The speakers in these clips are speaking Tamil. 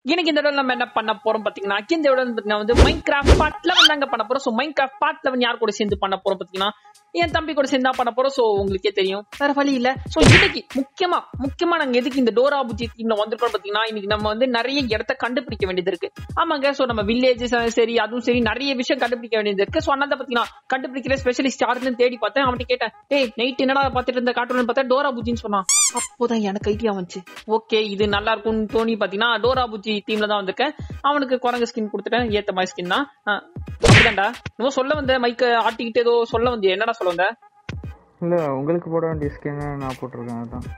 இன்னைக்கு இந்த தடவை நம்ம என்ன பண்ண போறோம் பாத்தீங்கன்னா இந்த தடவை வந்து பாத்தீங்கன்னா வந்து மைண்ட் கிராஃப்ட் பார்ட் லெவன் தாங்க பண்ண போறோம் so Minecraft part eleven யார் கூட சேர்ந்து பண்ண போறோம் பாத்தீங்கன்னா என் தம்பி கூட சேர்ந்து தான் பண்ண போறோம் சோ உங்களுக்கே தெரியும் வேற வழி இல்ல சோ இன்னைக்கு முக்கியமா முக்கியமா நாங்க எதுக்கு இந்த டோரா புஜி டீம்ல வந்திருக்கோம் பாத்தீங்கன்னா இன்னைக்கு நம்ம வந்து நிறைய இடத்த கண்டுபிடிக்க வேண்டியது இருக்கு ஆமாங்க சோ நம்ம வில்லேஜஸ் சரி அதுவும் சரி நிறைய விஷயம் கண்டுபிடிக்க வேண்டியது இருக்கு சோ அண்ணா பாத்தீங்கன்னா கண்டுபிடிக்கிற ஸ்பெஷலிஸ்ட் யாருன்னு தேடி பார்த்தேன் அவன்கிட்ட கேட்டேன் டேய் நைட் என்னடா பாத்துட்டு இருந்த கார்ட்டூன் பார்த்தா டோரா புஜின்னு சொன்னான் அப்போதான் எனக்கு ஐடியா வந்துச்சு ஓகே இது நல்லா இருக்கும்னு தோணி பாத்தீங்கன்னா டோரா புஜி டீம்ல தான் வந்திருக்கேன் அவனுக்கு குரங்கு ஸ்கின் கொடுத்துட்டேன் ஏத்த மாதிரி ஸ்கின் தான் ஆ, அப்படிதான்டா என்னமோ சொல்ல வந்த மைக்க ஆட்டிக்கிட்டு ஏதோ சொல்ல வந்தியா என்னடா சொல்ல வந்த இல்ல உங்களுக்கு போட வேண்டிய ஸ்கின் நான் போட்டிருக்கேன் அதான்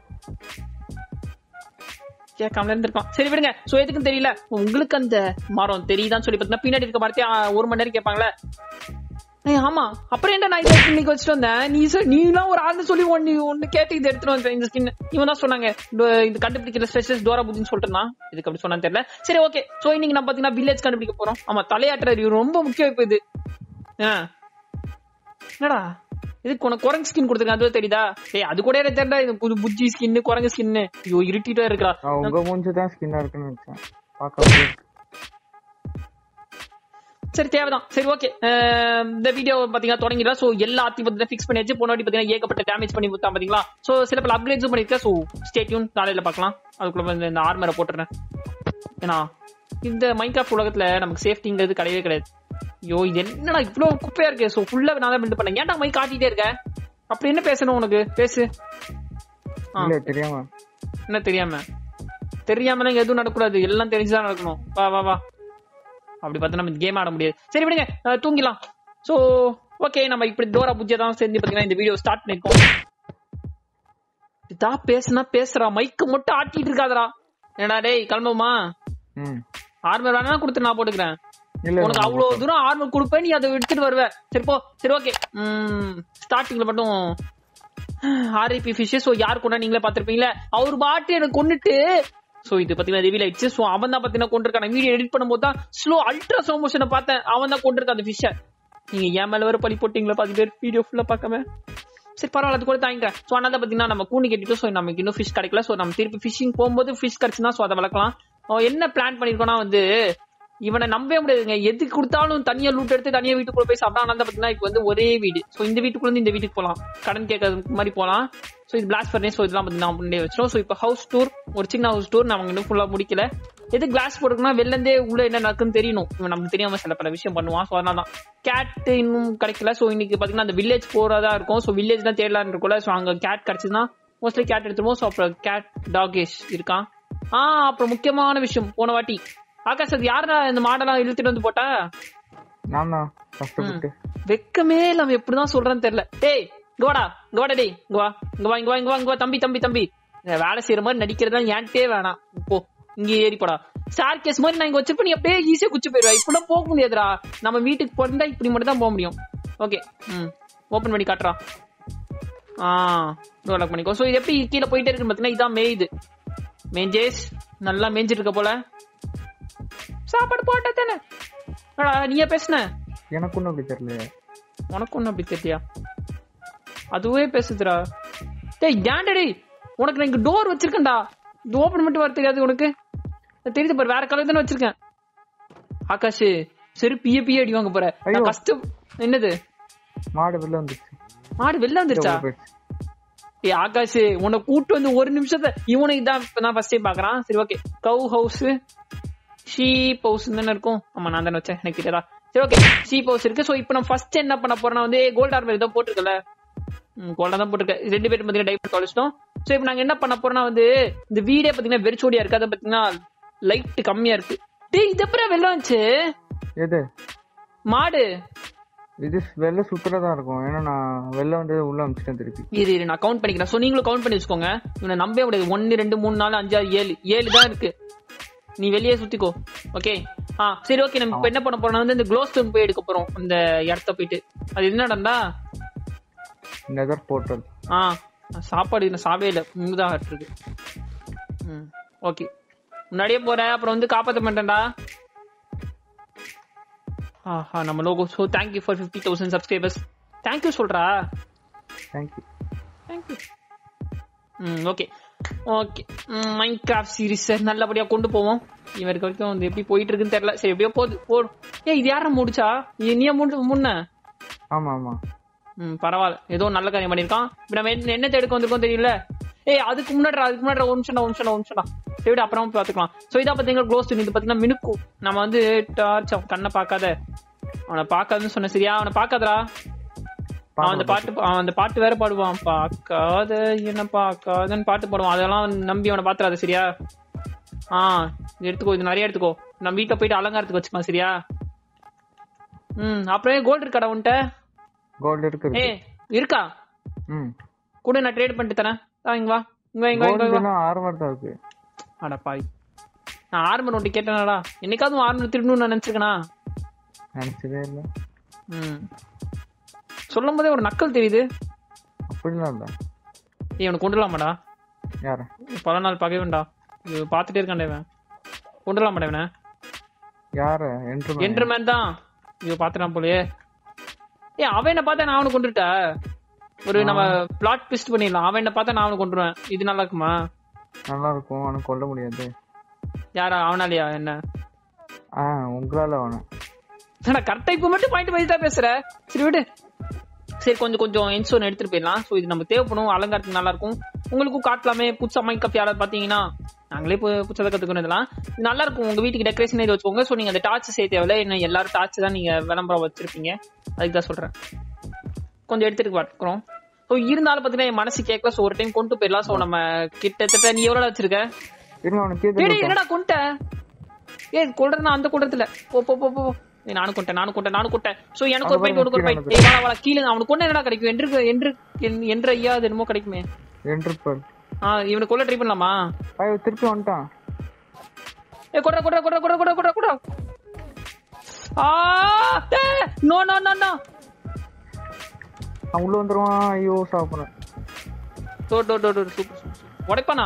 கேட்காமல இருந்திருக்கான் சரி விடுங்க சோ எதுக்கும் தெரியல உங்களுக்கு அந்த மரம் தெரியுதான்னு சொல்லி பாத்தீங்கன்னா பின்னாடி இருக்க மரத்தே ஆ, ஒரு மணி நேரம் கேட்பாங்களே ஏய், ஆமா அப்புறம் என்ன நான் இதை இன்னைக்கு வச்சுட்டு வந்தேன் நீ சொ- நீலாம் ஒரு ஆள்னு சொல்லி ஒன்னு ஒன்னு கேட்டு இதை எடுத்துட்டு வந்தேன் இந்த ஸ்கின் இவன் தான் சொன்னாங்க டோ- இது கண்டுபிடிக்கிற ஸ்பெஷலிஸ்ட் டோரா புஜின்னு சொல்லிட்டு இருந்தான் இதுக்கு அப்படி சொன்னான்னு தெரியல சரி ஓகே சோ இன்னைக்கு நம்ம பாத்தீங்கன்னா வில்லேஜ் கண்டுபிடிக்க போறோம் ஆமா தலையாட்டுறது இது ரொம்ப முக்கியம் இப்ப இது ஆ. என்னடா இது உனக்கு குரங்கு ஸ்கின் கொடுத்துருக்கேன் அதுவே தெரியுதா ஏய் அது கூட எனக்கு தெரியல இது புது புஜ்ஜி ஸ்கின் குரங்கு ஸ்கின் ஐயோ இருட்டிட்டா இருக்கா நான் உங்க மூஞ்சி தான் ஸ்கின்னா இருக்குன்னு நினைச்சேன் பார்க்க அப்படியே இருக்கு. சரி தேவைதான் சரி ஓகே இந்த வீடியோ பாத்தீங்கன்னா தொடங்கிடலாம் சோ எல்லாத்தையும் பாத்தீங்கன்னா ஃபிக்ஸ் பண்ணியாச்சு போன வாட்டி பாத்தீங்கன்னா ஏகப்பட்ட டேமேஜ் பண்ணி கொடுத்தா பாத்தீங்களா சோ சில பல அப்கிரேட்ஸும் பண்ணிருக்கேன் சோ ஸ்டேட்யூன் காலையில பார்க்கலாம் அதுக்குள்ள வந்து இந்த ஆர்மரை போட்டுறேன் ஏன்னா இந்த மைன்கிராஃப்ட் உலகத்துல நமக்கு சேஃப்டிங்கிறது கிடையவே கிடையாது ஐயோ இது என்னடா இவ்வளவு குப்பையா இருக்கு சோ ஃபுல்லா நான் தான் பில்ட் பண்ணேன் ஏன்டா மைக் காட்டிட்டே இருக்க அப்படி என்ன பேசணும் உனக்கு பேசு ஆ. இல்ல தெரியாம என்ன தெரியாம தெரியாம இங்க எதுவும் நடக்கூடாது எல்லாம் தெரிஞ்சுதான் நடக்கணும் வா வா வா அப்படி பார்த்தா நம்ம கேம் ஆட முடியாது சரி விடுங்க அஹ் தூங்கிலாம் சோ ஓகே நம்ம இப்படி டோரா புஜ்ஜா தான் சேர்ந்து பாத்தீங்கன்னா இந்த வீடியோ ஸ்டார்ட் பண்ணிருக்கோம் இதா பேசுனா பேசுறா மைக்கு மட்டும் ஆட்டிட்டு இருக்காதடா என்னடா டேய் கிளம்புமா ம் ஆர்மர் வேணா கொடுத்து நான் போட்டுக்கிறேன் இல்ல உனக்கு அவ்வளவு தூரம் ஆர்மர் கொடுப்பேன் நீ அதை எடுத்துட்டு வருவ சரி போ சரி ஓகே ஸ்டார்டிங்ல மட்டும் ஆர்ஐபி ஃபிஷ் சோ யார் கொண்டா நீங்களே பாத்திருப்பீங்களா அவர் பாட்டு எனக்கு கொண்டுட்டு சோ இது பாத்தீங்கன்னா ரிவீல் ஆயிடுச்சு சோ அவன் தான் பாத்தீங்கன்னா கொண்டிருக்கான் வீடியோ எடிட் பண்ணும்போது தான் ஸ்லோ அல்ட்ரா ஸ்லோ மோஷனை பார்த்தேன் அவன் தான் கொண்டிருக்கான் அந்த ஃபிஷ்ஷை நீங்க ஏன் மேல வர பழி போட்டீங்களா பாதி பேர் வீடியோ ஃபுல்லா பார்க்காம சரி பரவாயில்ல அது கூட தாங்கிக்கிறேன் சோ அதனால பாத்தீங்கன்னா நம்ம கூண்டு கட்டிட்டு சோ நமக்கு இன்னும் ஃபிஷ் கிடைக்கல சோ நம்ம திருப்பி ஃபிஷிங் போகும்போது ஃபிஷ் கிடைச்சுன்னா சோ அதை வளர்க்கலாம் அவன் என்ன பிளான் பண்ணிருக்கோம்னா வந்து இவனை நம்பவே முடியாதுங்க எது கொடுத்தாலும் தனியா லூட் எடுத்து தனியா வீட்டுக்குள்ள போய் சாப்பிட்டா ஆனா பாத்தீங்கன்னா இப்போ வந்து ஒரே வீடு சோ இந்த வீட்டுக்குள்ள இருந்து இந்த வீட்டுக்கு போலாம் கடன் கேட்கறது மாதிரி போலாம் சோ இது பிளாஸ் ஃபர்னேஸ் சோ இதெல்லாம் பாத்தீங்கன்னா முன்னே வச்சிரும் சோ இப்போ ஹவுஸ் டூர் ஒரு சின்ன ஹவுஸ் டூர் நம்ம இன்னும் ஃபுல்லா முடிக்கல எது கிளாஸ் போட்டுக்கணும் வெளில இருந்தே உள்ள என்ன நடக்குன்னு தெரியணும் இவன் நமக்கு தெரியாம சில பல விஷயம் பண்ணுவான் சோ அதனால தான் கேட் இன்னும் கிடைக்கல சோ இன்னைக்கு பாத்தீங்கன்னா அந்த வில்லேஜ் போறதா இருக்கும் சோ வில்லேஜ் தான் தேடலான்னு இருக்கும்ல சோ அங்க கேட் கிடைச்சதுன்னா மோஸ்ட்லி கேட் எடுத்துருவோம் சோ அப்புறம் கேட் டாகேஷ் இருக்கான் ஆ அப்புறம் முக்கியமான விஷயம் போன வாட்டி ஆகாஷ் அது யாருடா இந்த மாடெல்லாம் இழுத்துட்டு வந்து போட்டா நான் தான் கஷ்டப்பட்டு வெக்கமே இல்லாம எப்படிதான் சொல்றேன்னு தெரியல டேய் இங்க வாடா இங்க வாடா டேய் இங்க வா இங்க வா இங்க வா இங்க வா இங்க வா தம்பி தம்பி தம்பி இந்த வேலை செய்யற மாதிரி நடிக்கிறதா ஏன்ட்டே வேணாம் போ இங்க ஏறி போடா ஸ்டார் கேஸ் மாதிரி நான் இங்க வச்சிருப்பேன் நீ அப்படியே ஈஸியா குச்சி போயிருவா இப்படிலாம் போக முடியாதுடா நம்ம வீட்டுக்கு பிறந்தா இப்படி மட்டும் தான் போக முடியும் ஓகே ம் ஓபன் பண்ணி காட்டுறா ஆ டோர் லாக் பண்ணிக்கோ சோ இது எப்படி கீழே போயிட்டே இருக்கு பாத்தீங்கன்னா இதான் மேயுது மேஞ்சேஸ் நல்லா மேய்ஞ்சிட்டு இருக்க போல சாப்பாடு போட்டா தானே அடா, நீயே பேசுன எனக்கு ஒன்றும் அப்படி தெரியல உனக்கு ஒன்றும் அப்படி தெரியலையா அதுவே பேசுதுடா டேய் ஏன்டா டேய் உனக்கு நான் இங்க டோர் வச்சிருக்கேன்டா இது ஓபன் மட்டும் வர தெரியாது உனக்கு அது தெரியுது பாரு வேற கலர் தானே வச்சிருக்கேன் ஆகாஷ் சரி பிய பிய அடி வாங்க போற நான் ஐயோ. கஷ்டம் என்னது மாடு வெளில வந்துச்சு மாடு வெளில வந்துருச்சா உள்ள போயிடுச்சு. ஏய் ஆகாஷ் உன்னை கூட்டு வந்து ஒரு நிமிஷத்தை இவனுக்கு தான் இப்ப நான் ஃபர்ஸ்ட் டைம் பாக்குறான் சரி ஓகே கவு ஹவுஸ் ஷீப் ஹவுஸ் தானே இருக்கும் ஆமா நான் தானே வச்சேன் எனக்கு தெரியாதா சரி ஓகே ஷீப் ஹவுஸ் இருக்கு சோ இப்போ நான் ஃபர்ஸ்ட் என்ன பண்ண போறேன்னா வந்து கோல்ட் ஆர்மர் ஏதோ போட்டிருக்கல கோல்டா தான் போட்டிருக்கேன் ரெண்டு பேரும் பாத்தீங்கன்னா டைமண்ட் தொலைச்சிட்டோம் சோ இப்போ நாங்க என்ன பண்ண போறோம்னா வந்து இந்த வீடே பாத்தீங்கன்னா வெறிச்சோடியா இருக்கு அதை பாத்தீங்கன்னா லைட் கம்மியா இருக்கு டேய் இது அப்புறம் வெள்ளம் வந்துச்சு எது மாடு இது வெளில சுத்துறதா இருக்கும் ஏன்னா நான் வெளில வந்து உள்ள அமிச்சிட்டேன் திருப்பி இரு இரு நான் கவுண்ட் பண்ணிக்கிறேன் ஸோ நீங்களும் கவுண்ட் பண்ணி வச்சுக்கோங்க இவனை நம்பவே முடியாது ஒன்னு ரெண்டு மூணு நாலு அஞ்சு ஆறு ஏழு ஏழு தான் இருக்கு நீ வெளியே சுத்திக்கோ ஓகே ஆ சரி ஓகே நம்ம இப்ப என்ன பண்ண போறோம்னா வந்து இந்த க்ளோ ஸ்டோன் போய் எடுக்க போறோம் அந்த இடத்த போயிட்டு அது என்னடா நெதர் போர்ட்டல் ஆ சாப்பாடு இந்த சாவே இல்லை இங்குதான் இருக்கு ம் ஓகே முன்னாடியே போறேன் அப்புறம் வந்து காப்பாற்ற மாட்டேன்டா ஆஹா நம்ம logo so thank you for fifty thousand subscribers thank you சொல்றா தேங்க்யூ தேங்க்யூ ம் okay okay Minecraft series நல்லபடியா கொண்டு போவோம் இவன் இருக்க வரைக்கும் வந்து எப்படி போயிட்டு இருக்குன்னு தெரியல சரி எப்படியோ போகுது போடும் ஏ இது யாரும் முடிச்சா இது நீயா முடி முன்ன ஆமா ஆமா ம் பரவாயில்ல ஏதோ நல்ல காரியம் பண்ணிருக்கான் இப்ப நம்ம என்ன என்ன தேடுக்க வந்திருக்கோம் தெரியல ஏய் அதுக்கு முன்னாடி அதுக்கு முன்னாடி ஒரு நிமிஷம் ஒரு நிமிஷம் ஒரு நிமிஷம் சரி விடு, அப்புறம் பாத்துக்கலாம் சோ இதா பாத்தீங்கன்னா க்ளோஸ் இது பாத்தீங்கன்னா மினுக்கு நம்ம வந்து டார்ச் அவன் கண்ணை பார்க்காத அவனை பார்க்காதுன்னு சொன்ன சரியா அவனை பார்க்காதடா அவன் அந்த பாட்டு அவன் அந்த பாட்டு வேற பாடுவான் பார்க்காத என்ன பார்க்காதன்னு பாட்டு பாடுவான் அதெல்லாம் நம்பி அவனை பாத்துறாத சரியா ஆ இது எடுத்துக்கோ இது நிறைய எடுத்துக்கோ நம்ம வீட்டுல போயிட்டு அலங்காரத்துக்கு வச்சுக்கலாம் சரியா ம் அப்புறம் கோல்டு இருக்காடா உன்கிட்ட கோல்டு இருக்கு ஏ இருக்கா ம் கூட நான் ட்ரேட் பண்ணிட்டு தரேன் ஆ, இங்க வா இங்க வா, இங்க வா, இங்க வா, இங்க வா கோல்டுனா ஆர்மர் தான் இருக்கு அட பாய் நான் ஆர்மர் ஒன்று கேட்டேனாடா என்னைக்காவது ஆர்மர் திருடணும்னு நான் நினைச்சிருக்கேனா நினைச்சதே இல்ல ம் சொல்லும் போதே ஒரு நக்கல் தெரியுது அப்படிலாம் இல்ல ஏய் இவனை கொண்டுலாமாடா யார பல நாள் பகைவன்டா இது பார்த்துட்டே இருக்கான்டா இவன் கொண்டுலாமாடா இவனை யார என்று என்டர்மேன் தான் ஐயோ பாத்துட்டான் போலயே ஏ அவன் என்ன பார்த்தா நான் அவனை கொண்டுட்டா ஒரு நம்ம பிளாட் ட்விஸ்ட் பண்ணிடலாம் அவன் என்ன பார்த்தா நான் அவனை கொண்டுருவேன் இது நல்லா இருக்குமா நல்லா இருக்கும் ஆனா கொல்ல முடியாது யாரா அவனாலயா என்ன ஆ உங்களால வேணும் கரெக்டா இப்ப மட்டும் பாயிண்ட் வைஸ் தான் பேசுற சரி விடு சரி கொஞ்சம் கொஞ்சம் இன்சூரன் எடுத்துட்டு போயிடலாம் ஸோ இது நம்ம தேவைப்படும் அலங்காரத்துக்கு நல்லா இருக்கும் உங்களுக்கும் காட்டலாமே புதுசா மைக் கப் யாராவது பாத்தீங்கன்னா நாங்களே இப்போ புதுசாக கத்துக்கணும் இதெல்லாம் இது நல்லா இருக்கும் உங்க வீட்டுக்கு டெக்கரேஷன் இது வச்சுக்கோங்க ஸோ நீங்க அந்த டார்ச் செய்ய தேவையில்ல என்ன எல்லாரும் டார்ச் தான் நீங்க விளம்பரம் வச்சிருப்பீங்க அதுக்கு தான் சொல்றேன் கொஞ்சம் எடுத்துட்டு பார்க்குறோம் ஸோ இருந்தாலும் பாத்தீங்கன்னா என் மனசு கேட்கல ஸோ ஒரு டைம் கொண்டு போயிடலாம் ஸோ நம்ம கிட்டத்தட்ட நீ எவ்வளோ வச்சிருக்க இருங்க அவனுக்கு டேய், கீழே டேய், என்னடா கொண்ட ஏய் கொள்றேன் அந்த கொண்டதுல போ போ போ போ ஏய், நானும் கொண்டேன் நானும் கொண்டேன் நானும் கொண்டேன் சோ எனக்கு ஒரு பாயிண்ட் உனக்கு ஒரு பாயிண்ட் ஏய் வாடா வாடா கீழே அவனுக்கு கொண்ட என்னடா கிடைக்கும் என்று என்று என்- என்ற ஐயா அது என்னமோ கிடைக்குமே என்று பால் ஆ இவனுக்கு கொள்ள ட்ரை பண்ணலாமா ஐயோ திருப்பி வந்துட்டான் ஏய் கொட்ற கொட்ற கொட்ற கொட்ற கொட்ற கொட்ற கொட்ற ஆ நோ நோ நோ நோ அவன் உள்ள வந்துருவான் ஐயோ சாப்பிடுறேன் டோ டோ டோ டோ சூப்பர் சூப்பர் உடைப்பானா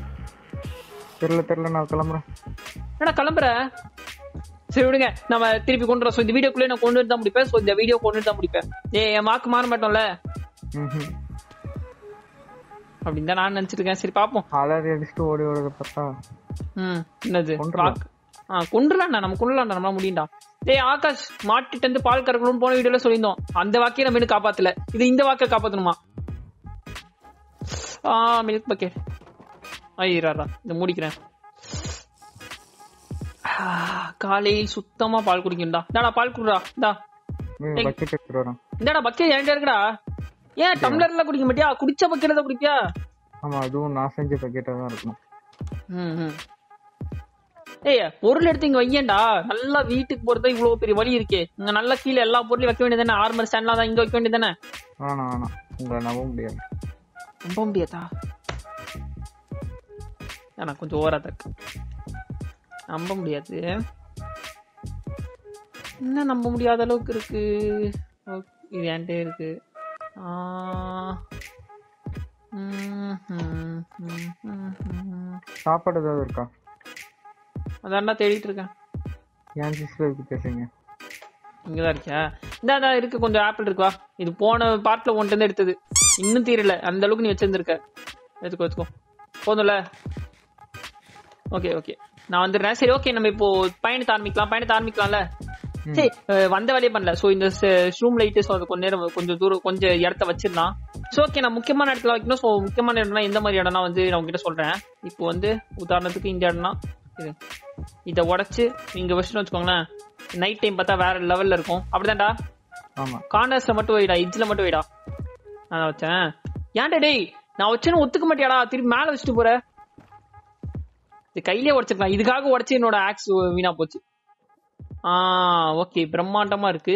தெரியல தெரியல நான் கிளம்புறேன் என்னடா கிளம்புற சரி விடுங்க நம்ம திருப்பி கொண்டு வரோம் So, இந்த வீடியோக்குள்ளே நான் கொண்டு வந்து தான் முடிப்பேன் ஸோ இந்த வீடியோ கொண்டு வந்து தான் முடிப்பேன் ஏய் என் மார்க் மாற மாட்டோம்ல ம் அப்படின்னு தான் நான் நினைச்சிட்டு இருக்கேன் சரி பாப்போம் அலறி அடிச்சுட்டு ஓடி ஓடுறத பார்த்தா ம் என்னது கொன்றுலாம். பாக்- ஆ கொண்டுலாம்டா நம்ம கொண்டுலாம்டா நம்மளால முடியும்டா டேய் ஆகாஷ் மாட்டிட்டு வந்து பால் கறக்கணும்னு போன வீடியோல சொல்லியிருந்தோம் அந்த வாக்கையை நம்ம இன்னும் காப்பாத்தல இது இந்த வாக்கை காப்பாத்தணுமா ஆ மில்க் பக்கெட் ஐயரா இந்த மூடிக்கிறேன் ஆ, காலையில் சுத்தமா பால் குடிக்கணும்டா இந்தாடா பால் குடுறா இந்தா பக்கெட் எடுத்துட்டு வரேன் இந்தாடா பக்கெட் என்கிட்ட இருக்குடா ஏன் டம்ளர்ல குடிக்க மாட்டியா குடிச்ச பக்கெட்ல தான் குடிப்பியா ஆமா அதுவும் நான் செஞ்ச பக்கெட்டா தான் இருக்கணும் ம், ம். ஏய் பொருள் எடுத்து இங்க வையேன்டா நல்லா வீட்டுக்கு போறது இவ்வளவு பெரிய வழி இருக்கே இங்க நல்லா கீழே எல்லா பொருளையும் வைக்க வேண்டியதானே ஆர்மர் ஸ்டாண்ட்லாம் தான் இங்க வைக்க வேண்டியதானே வேணாம் வேணாம் உங்களை நம்ப முடியாது நம்ப முடியாதா ஆனா கொஞ்சம் ஓரா தக்கு நம்ப முடியாது என்ன நம்ப முடியாத அளவுக்கு இருக்கு ஓ, இது என்கிட்ட இருக்கு ஆ. ம், ம், ம், ம், ம். சாப்பாடு ஏதாவது இருக்கா அதான்டா தேடிட்டு இருக்கேன் என் சிஸ்டர் இருக்கு பேசுங்க இங்கதான் இருக்கியா இந்த இந்தா இருக்கு கொஞ்சம் ஆப்பிள் இருக்குவா இது போன பார்ட்ல ஒன்ட்டு இருந்து எடுத்தது இன்னும் தீரல அந்த அளவுக்கு நீ வச்சிருந்திருக்க எடுத்துக்கோ எடுத்துக்கோ போதும்ல ஓகே ஓகே நான் வந்துடுறேன் சரி ஓகே நம்ம இப்போ பயணத்தை ஆரம்பிக்கலாம் பயணத்தை ஆரம்பிக்கலாம்ல சரி அஹ், வந்த வேலையே பண்ணல சோ இந்த ஷூம் லைட் ஸோ அது கொஞ்ச நேரம் கொஞ்சம் தூரம் கொஞ்சம் இடத்த வச்சிடலாம் ஸோ ஓகே நான் முக்கியமான இடத்துல வைக்கணும் ஸோ முக்கியமான இடம்னா எந்த மாதிரி இடம்னா வந்து நான் உங்ககிட்ட சொல்றேன் இப்போ வந்து உதாரணத்துக்கு இந்த இடம்னா இது இதை உடைச்சு இங்க வச்சுட்டு வச்சுக்கோங்களேன் நைட் டைம் பார்த்தா வேற லெவல்ல இருக்கும் அப்படிதான்டா ஆமா கார்னர்ஸ்ல மட்டும் வைடா எட்ஜ்ல மட்டும் வைடா நான் வச்சேன் ஏன்டா டேய் நான் வச்சேன்னு ஒத்துக்க மாட்டியாடா திருப்பி மேல வச்சுட்டு போற இது கையிலே உடைச்சிருக்கலாம் இதுக்காக உடைச்சு என்னோட ஆக்ஸ் வீணா போச்சு ஆ ஓகே பிரம்மாண்டமா இருக்கு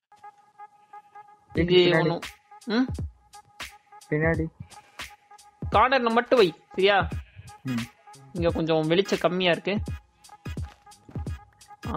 இது பின்னாடி. ஒண்ணும் ம் பின்னாடி கார்னர்ல மட்டும் வை சரியா ம் இங்க கொஞ்சம் வெளிச்சம் கம்மியா இருக்கு ஆ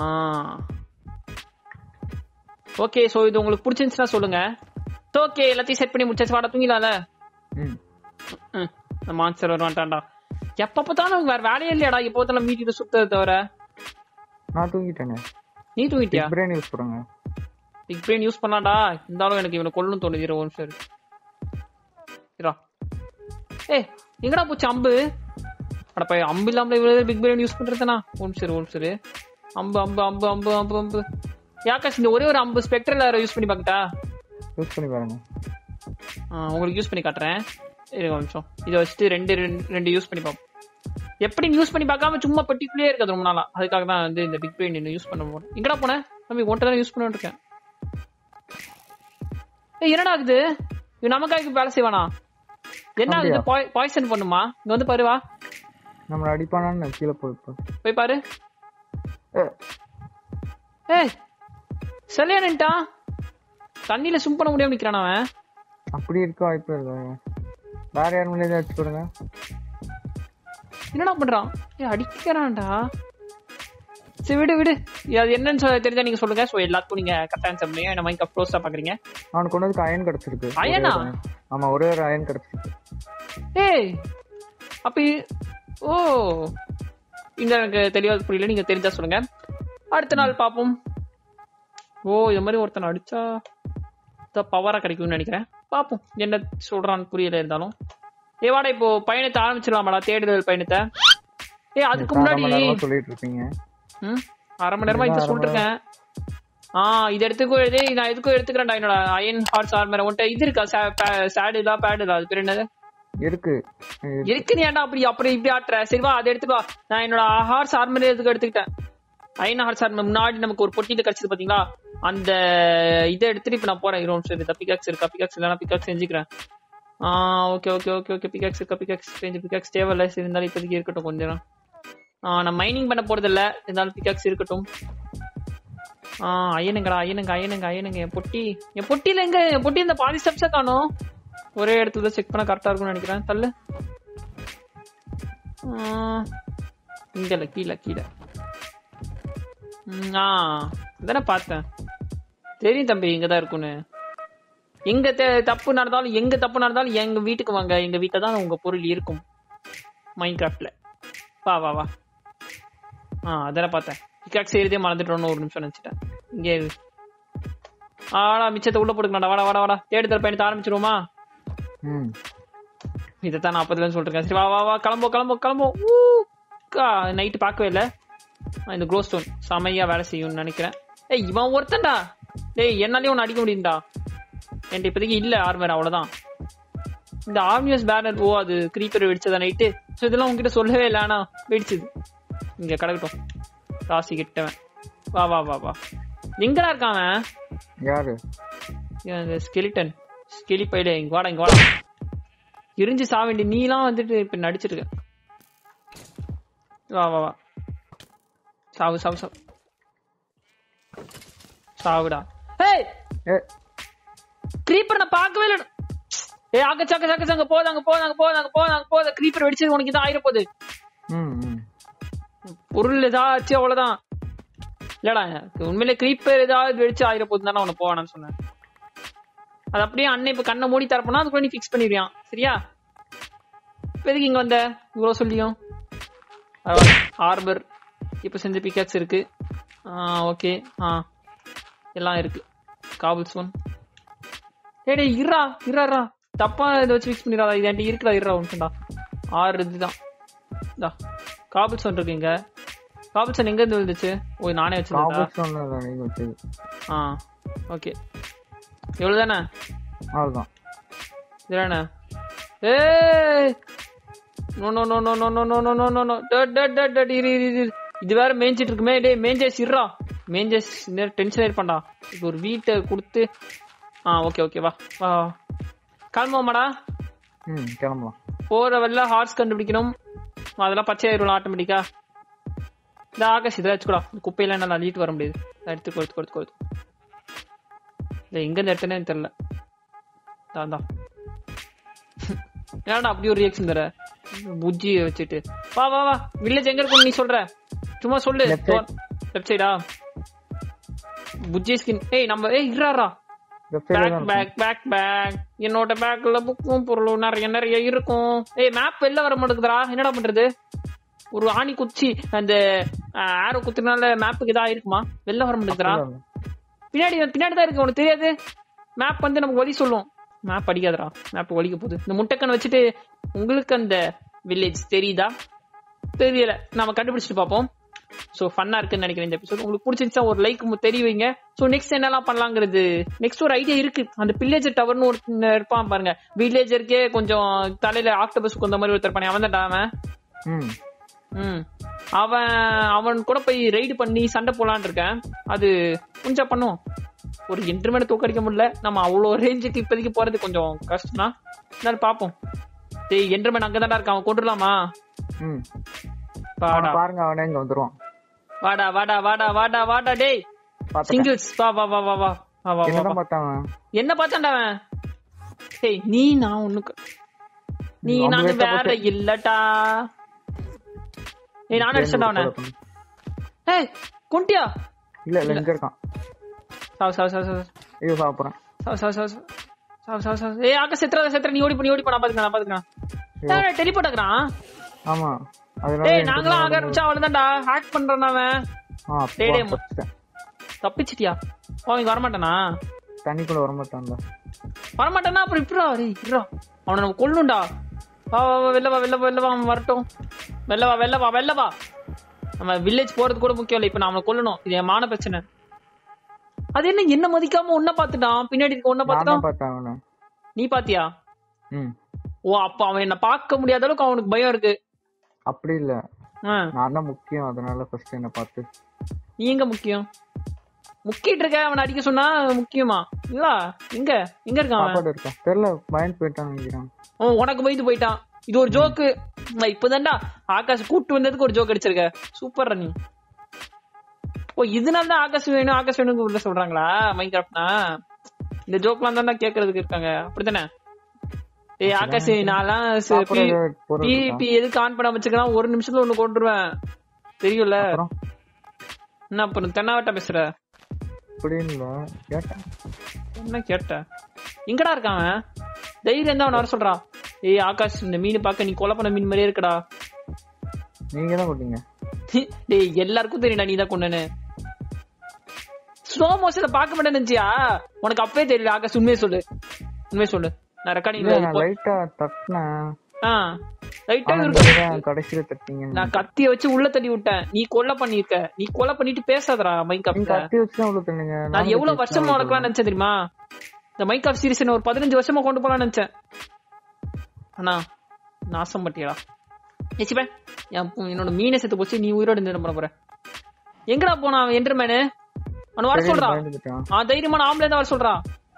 ஓகே சோ இது உங்களுக்கு பிடிச்சிருந்துச்சுன்னா சொல்லுங்க ஓகே எல்லாத்தையும் செட் பண்ணி முடிச்சாச்சு வாடா தூங்கிடலாம்ல ம் ம், இந்த மான்ஸ்டர் வருவான்டாண்டா எப்ப பார்த்தாலும் வேற வேலையே இல்லையாடா இப்போ பார்த்தாலும் வீட்டுல சுத்ததை தவிர நான் தூங்கிட்டேனே நீ தூங்கிட்டியா பிரெயின் யூஸ் பண்ணுங்க பிக் பிரெயின் யூஸ் பண்ணாடா இருந்தாலும் எனக்கு இவனை கொல்லணும் தோணுது இரு, ஒரு நிமிஷம் இரு. இருடா. ஏய் எங்கடா போச்சு அம்பு அட போய் அம்பு இல்லாமல இவ்வளவு பிக் பிரெயின் யூஸ் பண்றதுனா ஓம் சரி ஓம் சரி அம்பு அம்பு அம்பு அம்பு அம்பு அம்பு யாக்காஷ் இந்த ஒரே ஒரு அம்பு ஸ்பெக்ட்ரல் யூஸ் பண்ணி பார்க்கட்டா யூஸ் பண்ணி பாருங்க ஆ, உங்களுக்கு யூஸ் பண்ணி காட்டுறேன் இருங்க ஒரு நிமிஷம் இதை வச்சுட்டு ரெண்டு ரெண்டு ரெண்டு யூஸ் பண்ணி பார்ப்போம் எப்படி யூஸ் பண்ணி பார்க்காம சும்மா பெட்டிக்குள்ளே இருக்காது ரொம்ப நாளா அதுக்காக தான் வந்து இந்த பிக் பிரெயின் யூஸ் பண்ண போறேன் எங்கடா போனேன் தம்பி ஒன்றை தான் யூஸ் பண்ணிட்டு இருக்கேன் ஏய் என்னடா ஆகுது இது நமக்காக வேலை செய்வானா என்ன ஆகுது பாய்சன் பண்ணுமா இங்க வந்து பாரு வா நம்மள அடிப்பானான்னு கீழே போயிருப்போம் போய் பாரு ஏய் சரியா நின்ட்டான் தண்ணியில சும் பண்ண முடியாம நிக்கிறான் அவன் அப்படி இருக்க வாய்ப்பு இல்லை வேற யார் மேலே வச்சு கொடுங்க என்னடா பண்றான் ஏய் அடிக்கிறான்டா சரி விடு விடு இது அது என்னன்னு சொல்ல தெரிஞ்சா நீங்க சொல்லுங்க சோ எல்லாத்துக்கும் நீங்க கரெக்டா ஆன்சர் பண்ணுங்க என்ன மைண்ட் க்ளோஸா பாக்குறீங்க அவனுக்கு கொண்டு வந்து அயன் கிடைச்சிருக்கு ஒரே அயனா? ஒரு iron. ஆமா ஒரே ஒரு அயன் கிடைச்சிருக்கு ஏய் அப்ப இ- ஓ இந்த எனக்கு தெளிவா புரியல நீங்க தெரிஞ்சா சொல்லுங்க அடுத்த நாள் பாப்போம் ஓ இது மாதிரி ஒருத்தன் அடிச்சா பவரா கிடைக்கும்னு நினைக்கிறேன் பாப்போம் என்ன சொல்றான்னு புரியல இருந்தாலும் ஏ வாடா இப்போ பயணத்தை ஆரம்பிச்சிடலாமாடா தேடுதல் பயணத்தை ஏ அதுக்கு காலை முன்னாடி மணி நேரமா சொல்லிட்டு இருப்பீங்க ம் அரை மணி நேரமா இதை சொல்லிட்டு இருக்கேன் ஆ இது எடுத்துக்கோ இது நான் எதுக்கும் எடுத்துக்கிறேன்டா என்னோட அயன் ஹார்ஸ் ஆர்மர் உன்ட்ட இது இருக்கா சேடுதா பேடுதா அது பேர் என்னது இருக்கு இது இருக்கு நீ ஏன்டா அப்படி அப்படி இப்படி ஆட்டுற சரி வா அதை எடுத்துட்டு வா நான் என்னோட ஹார்ஸ் ஆர்மர் எதுக்கு எடுத்துக்கிட்டேன் அயன் ஹார்ஸ் ஆர்மர் முன்னாடி நமக்கு ஒரு பொட்டியில கிடைச்சது பாத்தீங்களா அந்த இதை எடுத்துட்டு இப்ப நான் போறேன் ஹீரோ சரி பிகாக்ஸ் இருக்கா பிகாக்ஸ் இல்லைனா பிகாக்ஸ் செஞ்சுக்கிறேன் ஆ okay okay okay okay pickaxe இருக்கா பிகாக்ஸ் செஞ்சு பிகாக்ஸ் தேவையில்ல சரி இருந்தாலும் இப்போதைக்கு இருக்கட்டும் கொஞ்ச நேரம் ஆ, நான் மைனிங் பண்ண போறது இல்ல இருந்தாலும் பிகாக்ஸ் இருக்கட்டும் ஆ ஐயனுங்கடா ஐயனுங்க ஐயனுங்க ஐயனுங்க என் பொட்டி என் பொட்டியில எங்க என் பொட்டி இந்த பாதி ஸ்டெப்ஸை காணும் ஒரே இடத்துல செக் பண்ண கரெக்டா இருக்கும்னு நினைக்கிறேன் தள்ளு ஆ, இங்க இல்ல கீழே கீழே ம், ஆ அதானே பார்த்தேன் தெரியும் தம்பி இங்கதான் இருக்கும்னு எங்க தெ- தப்பு நடந்தாலும் எங்க தப்பு நடந்தாலும் எங்க வீட்டுக்கு வாங்க எங்க வீட்டுல தான் உங்க பொருள் இருக்கும் மைண்ட் கிராஃப்ட்ல வா வா வா ஆ அதெல்லாம் பார்த்தேன் பிகாக் செய்யறதே மறந்துட்டோம்னு ஒரு நிமிஷம் நினைச்சிட்டேன் இங்கே இரு. ஆடா மிச்சத்தை உள்ள போட்டுக்கலாம்டா வாடா வாடா வாடா தேடுதல் பயணத்தை ஆரம்பிச்சிருவோமா ம் இதைத்தான் நான் அப்பதுல சொல்லிட்டு இருக்கேன் சரி வா வா வா கிளம்போ கிளம்போ கிளம்போ நைட்டு பார்க்கவே இல்லை இந்த க்ளோ ஸ்டோன் செமையா வேலை செய்யும்னு நினைக்கிறேன் ஏய் இவன் ஒருத்தன்டா டேய் என்னாலயும் ஒன்று அடிக்க முடியும்டா என்கிட்ட இப்போதைக்கு இல்ல ஆர்மர் அவ்வளவுதான் இந்த ஆர்மியஸ் பேனர் ஓ அது கிரீப்பர் வெடிச்சதா நைட்டு ஸோ இதெல்லாம் உங்ககிட்ட சொல்லவே இல்லை ஆனா வெடிச்சது இங்க கிடக்கட்டும் ராசி கிட்டவன் வா வா வா வா எங்கடா இருக்கான் அவன் யாரு இவன் இந்த ஸ்கெலிட்டன் ஸ்கெலி பையில இங்க வாடா இங்க வாடா எரிஞ்சு சாவேண்டி நீலாம் வந்துட்டு இப்ப நடிச்சிட்டு இருக்க வா வா வா சாவு சாவு சாவு சாவுடா ஏய் ஏ கிரீப்பர் நான் பார்க்கவே இல்லை ஏய் அங்க சக்க சக்க சங்க போது அங்க போது அங்க போது அங்க போது அங்க போது கிரீப்பர் வெடிச்சது உனக்கு இதான் ஆயிர போகுது ம் ம் பொருள் ஏதாச்சு அவ்வளவுதான் இல்லடா எனக்கு உண்மையிலே கிரீப்பர் ஏதாவது வெடிச்சு ஆயிர போகுது தானே உனக்கு போவானு சொன்னேன் அது அப்படியே அண்ணன் இப்ப கண்ணை மூடி தரப்போனா அதுக்குள்ள நீ ஃபிக்ஸ் பண்ணிடுவியான் சரியா இப்ப எதுக்கு இங்க வந்த இவ்வளவு சொல்லியும் ஹார்பர் இப்ப செஞ்ச பிகாக்ஸ் இருக்கு ஓகே ஆ எல்லாம் இருக்கு காபுல் ஸ்டோன் ஏடே இருடா இருடா தப்பா இதை வச்சு ஃபிக்ஸ் பண்ணிடாதா இது என்கிட்ட இருக்குடா இருடா ஒன்றுடா ஆறு இதுதான் இந்தா காபுல் ஸ்டோன் இருக்கு இங்க காபுல் ஸ்டோன் எங்க இருந்து விழுந்துச்சு ஓ நானே வச்சிருந்தா காபல் ஸ்டோன்ல நீங்க வச்சது ஆ ஓகே எவ்வளவுதானே அவ்வளவுதான் இதுதானே ஏய் no no no no no no no no no no no டட் டட் டட் டட் இரு இரு இரு இது வேற மேய்ஞ்சிட்டு இருக்குமே டேய் மேஞ்சேஸ் இருடா மேஞ்சேஸ் நேரம் டென்ஷன் இருப்பான்டா இப்போ ஒரு வீட்டை கொடுத்து ஆ ஓகே ஓகே வா வா வா. கிளம்புவோமாடா ம் கிளம்பலாம் போற வெள்ள ஹார்ஸ் கண்டுபிடிக்கணும் அதெல்லாம் பச்சை ஆயிரும் ஆட்டோமேட்டிக்கா இந்த ஆகாஷ் இதை வச்சுக்கூடா இந்த குப்பையெல்லாம் என்னால அள்ளிட்டு வர முடியாது இதை எடுத்துக்கோ எடுத்துக்கோ எடுத்துக்கோ எடுத்துக்கோ. இல்லை எங்க இருந்து எடுத்தேனே தெரியல தான் தான் ஏன்டா அப்படி ஒரு ரியாக்ஷன் தர புஜ்ஜி வச்சுட்டு வா வா வா வில்லேஜ் எங்க இருக்கும் நீ சொல்ற சும்மா சொல்லு Left side. லெஃப்ட் சைடா புஜ்ஜி ஸ்கின் ஏய் நம்ம ஏய் இறாரா லெஃப்ட் சைடுல பேக் தான் பேக் பேக் பேக் என்னோட பேக்ல புக்கும் பொருளும் நிறைய நிறைய இருக்கும் ஏய் மேப் வெளில வர மாட்டேங்குதுடா என்னடா பண்றது ஒரு ஆணி குச்சி அந்த ஆரோ குத்துனால மேப்புக்கு இதா இருக்குமா வெளில வர மாட்டேங்குதுடா இருக்கும். பின்னாடி பின்னாடி தான் இருக்கு உனக்கு தெரியாது மேப் வந்து நமக்கு வழி சொல்லும் மேப் அடிக்காதடா மேப் ஒழிக்க போகுது இந்த முட்டைக்கன் வச்சுட்டு உங்களுக்கு அந்த வில்லேஜ் தெரியுதா தெரியல நாம கண்டுபிடிச்சிட்டு பார்ப்போம் சோ ஃபன்னா இருக்குன்னு நினைக்கிறேன் இந்த எபிசோட் உங்களுக்கு பிடிச்சிருச்சா ஒரு லைக் தெரிய வைங்க சோ நெக்ஸ்ட் என்னெல்லாம் பண்ணலாங்கிறது நெக்ஸ்ட் ஒரு ஐடியா இருக்கு அந்த வில்லேஜர் டவர்னு ஒரு இருப்பான் பாருங்க வில்லேஜருக்கே கொஞ்சம் தலையில ஆக்டோபஸ் கொண்ட மாதிரி ஒருத்தர் பண்ணி அவன் தான் அவன் ம் ம் அவன் அவன் கூட போய் ரைடு பண்ணி சண்டை போலான்னு இருக்கேன் அது கொஞ்சம் பண்ணுவோம் ஒரு எட்டு மணி தூக்கடிக்க முடியல நம்ம அவ்வளோ ரேஞ்சுக்கு இப்போதைக்கு போறது கொஞ்சம் கஷ்டம் தான் இருந்தாலும் பார்ப்போம் டேய் என்ற மணி அங்கதான்டா இருக்கான் அவன் கொண்டுலாமா ம் வாடா அவனை பாருங்க அவனே இங்க வந்துருவான் வாடா வாடா வாடா வாடா வாடா டேய் பாத்துட்டேன் சிங்கிள்ஸ் வா வா வா வா வா வா வா வா என்னதான் பார்த்தான் என்ன பார்த்தான்டா அவன் டேய் நீ நான் ஒண்ணுக்கு நீ அவங்க நானு வெட்ட வேற இல்லட்டா ஏய் நான் அடிச்சடா அவனை ஏய் குண்டியா இல்ல இல்ல இங்க இருக்கான் சாவு சாவு சாவு சாவு ஐயோ சாப்பிடுறேன் சாவு சாவு சாவு சாவு சாவு சாவு ஏய் ஆக்க செத்துறத செத்துற நீ ஓடி போ நீ ஓடி போ நான் பாத்துக்கிறேன் நான் பாத்துக்கிறேன் ஏய் டெலிபோர்ட் ஆக்குறான் ஆமா அதனால டேய் எனக்கு நாங்களாம் ஆக ஆரம்பிச்சா அவ்வளவுதான்டா ஹேக் பண்றான் அவன் ஆ, டேய், டேய், அப்பா, தப்பிச்சிட்டேன். தப்பிச்சிட்டியா ஓ இங்க வரமாட்டானா தண்ணிக்குள்ள வரமாட்டான்ல வரமாட்டானா அப்புறம் இப்படா டேய் இருடா அவனை நம்ம கொல்லுண்டா வா வா வா வெளில வா வெளில வா வெளில வா அவன் வரட்டும் வெளில வா வெளில வா வெளில வா நம்ம வில்லேஜ் போறது கூட முக்கியம் இல்லை இப்ப நான் அவனை கொல்லணும் இது என் மான பிரச்சனை அது என்ன என்ன மதிக்காம உன்ன பாத்துட்டான் பின்னாடி இருக்க உன்ன நான் பாத்துட்டான் தான் பார்த்தேன் அவனை நீ பாத்தியா ம் ஓ அப்ப அவன் என்ன பார்க்க முடியாத அளவுக்கு அவனுக்கு பயம் இருக்கு அப்படி இல்ல ஆ, நான் தான் முக்கியம் அதனால ஃபர்ஸ்ட் என்ன பார்த்து நீ எங்க முக்கியம் முக்கிட்டு இருக்க அவனை அடிக்க சொன்னா முக்கியமா இல்ல எங்க எங்க இருக்கான் அவன் சாப்பாடு இருக்கா தெரியல பயந்து போயிட்டான்னு நினைக்கிறேன் அவன் உனக்கு பயந்து போயிட்டான் இது ஒரு ஜோக்கு இப்பதான்டா ஆகாஷ் கூட்டு வந்ததுக்கு ஒரு ஜோக் அடிச்சிருக்க சூப்பர் நீ ஓ இதனால தான் ஆகாஷ் வேணும் ஆகாஷ் வேணும் உள்ள சொல்றாங்களா மைண்ட் கிராஃப்ட்னா இந்த ஜோக்லாம் தான் கேக்குறதுக்கு இருக்காங்க அப்படித்தானே ஏய் ஆகாஷ் நான்லாம் சாப்பிட ஏதாவது பொருள் இருக்கா? பிபி எதுக்கு ஆன் பண்ண வச்சுக்கலாம் ஒரு நிமிஷத்துல ஒண்ணு கொண்டுருவேன் தெரியும்ல அப்புறம் என்ன அப்புறம் தென்னாவட்டா பேசுற அப்படின்னு இல்ல கேட்டேன் என்ன கேட்ட எங்கடா இருக்கான் அவன் தைரியம் தான் அவன் வர சொல்றான் ஏய் ஆகாஷ் இந்த மீன் பார்க்க நீ கொலை பண்ண மீன் மாதிரியே இருக்கடா நீங்க தான் கொடுத்தீங்க டேய் எல்லாருக்கும் தெரியும்டா நீ தான் கொண்டனு ஸ்லோ மோஷன்ல பார்க்க மாட்டேன்னு நினைச்சியா உனக்கு அப்பவே தெரியல ஆகாஷ் உண்மையை சொல்லு உண்மையை சொல்லு நான் இல்ல ரெக்கார்டிங் நான் லைட்டா தட்டினேன் ஆ லைட்டா ஆனா இருக்கு நீங்க தான் கடைசியில தட்டிங்க நான் கத்திய வச்சு உள்ள தள்ளி விட்டேன் நீ கொலை பண்ணிருக்க நீ கொலை பண்ணிட்டு பேசாதடா மைக் நீங்க அப்ல கத்தி வச்சு தான் உள்ள தண்ணீங்க நான் எவ்வளவு வருஷமா வளர்க்கலாம் நினைச்சேன் தெரியுமா இந்த மைக் ஆஃப் சீரிஸ் ஒரு பதினஞ்சு வருஷமா கொண்டு போலாம்னு நினைச்சேன் அண்ணா நாசம் பட்டியடா ஏச்சிப்பே என் பு- என்னோட மீனை செத்து போச்சு நீ உயிரோட இருந்து என்ன பண்ண போற எங்கடா போனா அவன் என்டர்மேனு அவன் வர சொல்றா பயந்துட்டான் ஆ தைரியமான ஆம்பளை தான் வர சொல்றா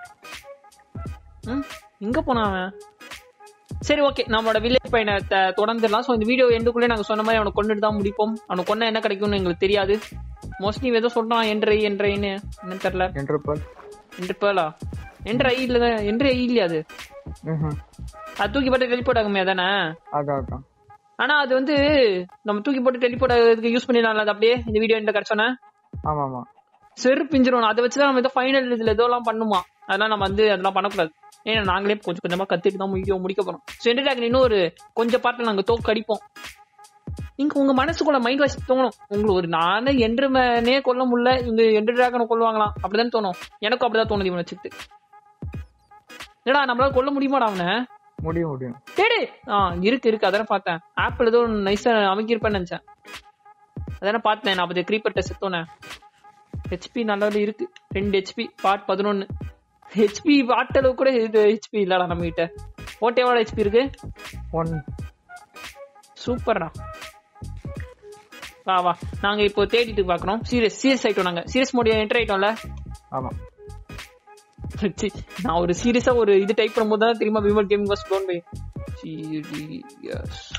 ம் எங்க போனா அவன் சரி ஓகே நம்மளோட வில்லேஜ் பயணத்தை தொடர்ந்துடலாம் ஸோ இந்த வீடியோ எண்டுக்குள்ளே நாங்க சொன்ன மாதிரி அவனை கொண்டுட்டு தான் முடிப்போம் அவனை கொண்டா என்ன கிடைக்கும்னு எங்களுக்கு தெரியாது மோஸ்ட்லி ஏதோ சொல்றான் என்றை என்றைன்னு என்னன்னு தெரியல என்றப்பல் என்று பேலா என்ற ஐ இல்ல என்ற ஐ இல்லையா அது அது தூக்கி போட்டு டெலிபோர்ட் ஆகுமே அதானே அதான் அதான் ஆனா அது வந்து நம்ம தூக்கி போட்டு டெலிபோர்ட் ஆகிறதுக்கு யூஸ் பண்ணிடலாம் அது அப்படியே இந்த வீடியோ எந்த கிடைச்சோன்னே ஆமா ஆமா செரு பிஞ்சிரும் அதை வச்சுதான் நம்ம ஏதோ ஃபைனல் இதுல எதோலாம் பண்ணுமா அதெல்லாம் நம்ம வந்து அதெல்லாம் பண்ணக்கூடாது ஏன்னா நாங்களே கொஞ்சம் கொஞ்சமா கத்துட்டு தான் வீடியோ முடிக்க போறோம் சென்ட் டிராகன் இன்னும் ஒரு கொஞ்சம் பார்ட்ல நாங்க தோக்கு அடிப்போம் நீங்க உங்க மனசுக்குள்ள மைண்ட் வாஷ் தோணும் உங்களுக்கு ஒரு நானே என்றுமனே கொல்ல முடியல இவங்க எண்டு டிராகனை கொல்லுவாங்களாம் அப்படிதான் தோணும் எனக்கும் அப்படிதான் தோணுது இவனை வச்சுக்கிட்டு என்னடா நம்மளால கொல்ல முடியுமாடா அவனை முடியும் முடியும் டேடே ஆ இருக்கு இருக்கு அதான பார்த்தேன் ஆப்பிள் ஏதோ நைஸா அமைக்கிருப்பேன்னு நினைச்சேன் அதான பார்த்தேன் நான் அப்படி கிரீப்பர்ட்ட செத்தோனே ஹெச்பி நல்லது இருக்கு ரெண்டு ஹெச்பி பார்ட் பதினொன்னு ஹெச்பி அளவு கூட இது ஹெச்பி இல்லடா நம்ம கிட்ட ஓட்டே எவ்வளோ ஹெச்பி இருக்கு ஒன் சூப்பர்டா வா வா நாங்க இப்போ தேடிட்டு பாக்குறோம் சீரியஸ் சீரியஸ் ஆயிட்டோம் நாங்க சீரியஸ் மோடி என்டர் ஆயிட்டோம்ல ஆமா சி, நான் ஒரு சீரியஸா ஒரு இது டைப் பண்ணும்போது தான் தெரியுமா Vimal gaming was done by serious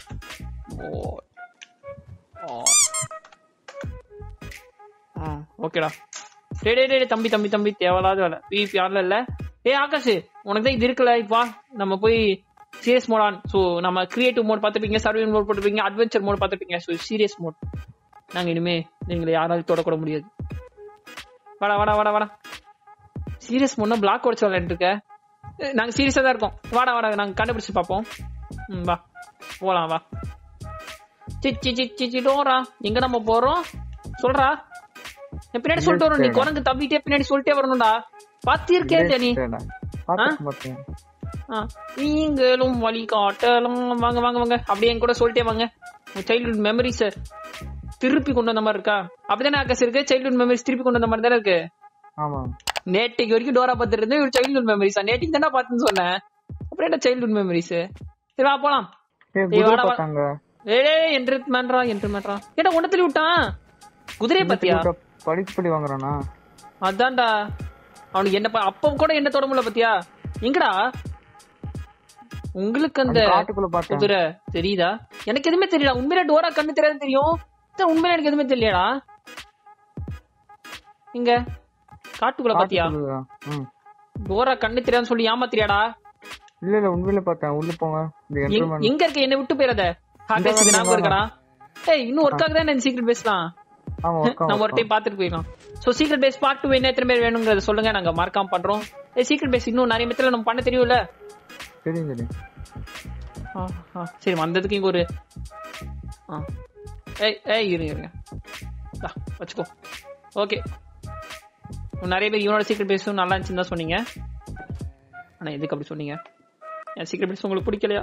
ஓகேடா டே டே டே டே, தம்பி தம்பி தம்பி தேவையில்லாத வேலை பிபி யாரில் இல்ல ஏய் ஆகாஷ் உனக்கு தான் இது இருக்குல்ல இப்போ வா நம்ம போய் சீரியஸ் மோடான் ஸோ நம்ம கிரியேட்டிவ் மோட் பார்த்துப்பீங்க சர்வைவல் மோட் போட்டுப்பீங்க அட்வென்ச்சர் மோட் பார்த்துப்பீங்க ஸோ சீரியஸ் மோட் நாங்க இனிமே நீங்களை யாராலும் தொடக்கூட முடியாது வாடா வாடா வாடா வாடா சீரியஸ் மோட்னா பிளாக் உடச்சு விளையாண்டு இருக்க ஏய், நாங்க சீரியஸா தான் இருக்கோம் வாடா வாடா நாங்க கண்டுபிடிச்சு பார்ப்போம் ம் வா போலாம் வா சிச்சி சிச்சி சிடோரா எங்க நம்ம போறோம் சொல்றா என் பின்னாடி சொல்லிட்டு வரும் நீ குரங்கு தம்பிட்டே பின்னாடி சொல்லிட்டே வரணும்டா பாத்திருக்கே நீ பார்த்து மாட்டேன் ஆ, நீங்களும் வழி காட்டலாம் வாங்க வாங்க வாங்க அப்படியே என் கூட சொல்லிட்டே வாங்க சைல்ட்ஹுட் மெமரிஸ் திருப்பி கொண்டு வந்த மாதிரி இருக்கா அப்படிதானே ஆகாஷ் இருக்கு சைல்ட்ஹுட் மெமரிஸ் திருப்பி கொண்டு வந்த மாதிரி தானே இருக்கு ஆமா நேற்றுக்கு வரைக்கும் டோரா பார்த்துட்டு இருந்தேன் இவர் சைல்ட்ஹுட் மெமரிஸ் நேற்றுக்கு தானே பார்த்துன்னு சொன்னேன் அப்புறம் என்ன சைல்ட்ஹுட் மெமரிஸ் சரி வா போலாம் ஏ ஏய், குதிரை வாடா, வா. பார்த்தாங்க ஏய் என்று மேன்றா என்று மேன்றா ஏடா உன்ன தள்ளி விட்டான் குதிரையை பாத்தியா படிப்பு படி வாங்குறானா அதான்டா அவனுக்கு என்ன ப- அப்ப கூட என்ன தொட முடியல பாத்தியா எங்கடா உங்களுக்கு அந்த அந்த காட்டுக்குள்ள பார்த்தேன் குதிரை தெரியுதா எனக்கு எதுவுமே தெரியல உண்மையில டோரா கண்ணு தெரியாது தெரியும் ஆனா உண்மையில எனக்கு எதுவுமே தெரியலடா இங்க காட்டுக்குள்ள பாத்தியா காட்டுக்குள்ளதான். ம் டோரா கண்ணு தெரியாதுன்னு சொல்லி ஏமாத்திரியாடா இல்ல இல்ல உண்மையில பார்த்தேன் உள்ள போங்க இந்த எங்க- என்ட்ரமன் எங்க இருக்க என்ன விட்டு போயிடாத ஆகாஷ் இது ஞாபகம் இருக்கடா ஏய் இன்னும் ஒர்க் ஆகுதா இந்த சீக்கிரம் பேசலாம் ஆமா ஒர்க் நம்ம ஒரு டைம் பாத்துட்டு போயிடலாம் so secret base part two என்ன எத்தனை பேர் வேணுங்கிறத சொல்லுங்க நாங்க மார்க்காம பண்றோம் ஏய் சீக்ரெட் பேஸ் இன்னும் நிறைய மெத்தல நம்ம பண்ண தெரியும்ல தெரியும் தெரியும் ஆ, ஆ, சரி வந்ததுக்கு இங்க ஒரு ஆ. ஏய் ஏய் இருங்க இருங்க தா, வச்சுக்கோ ஓகே நிறைய பேர் இவனோட சீக்ரெட் பேஸும் நல்லா இருந்துச்சுன்னு தான் சொன்னீங்க ஆனா எதுக்கு அப்படி சொன்னீங்க என் சீக்ரெட் பேஸ் உங்களுக்கு பிடிக்கலையா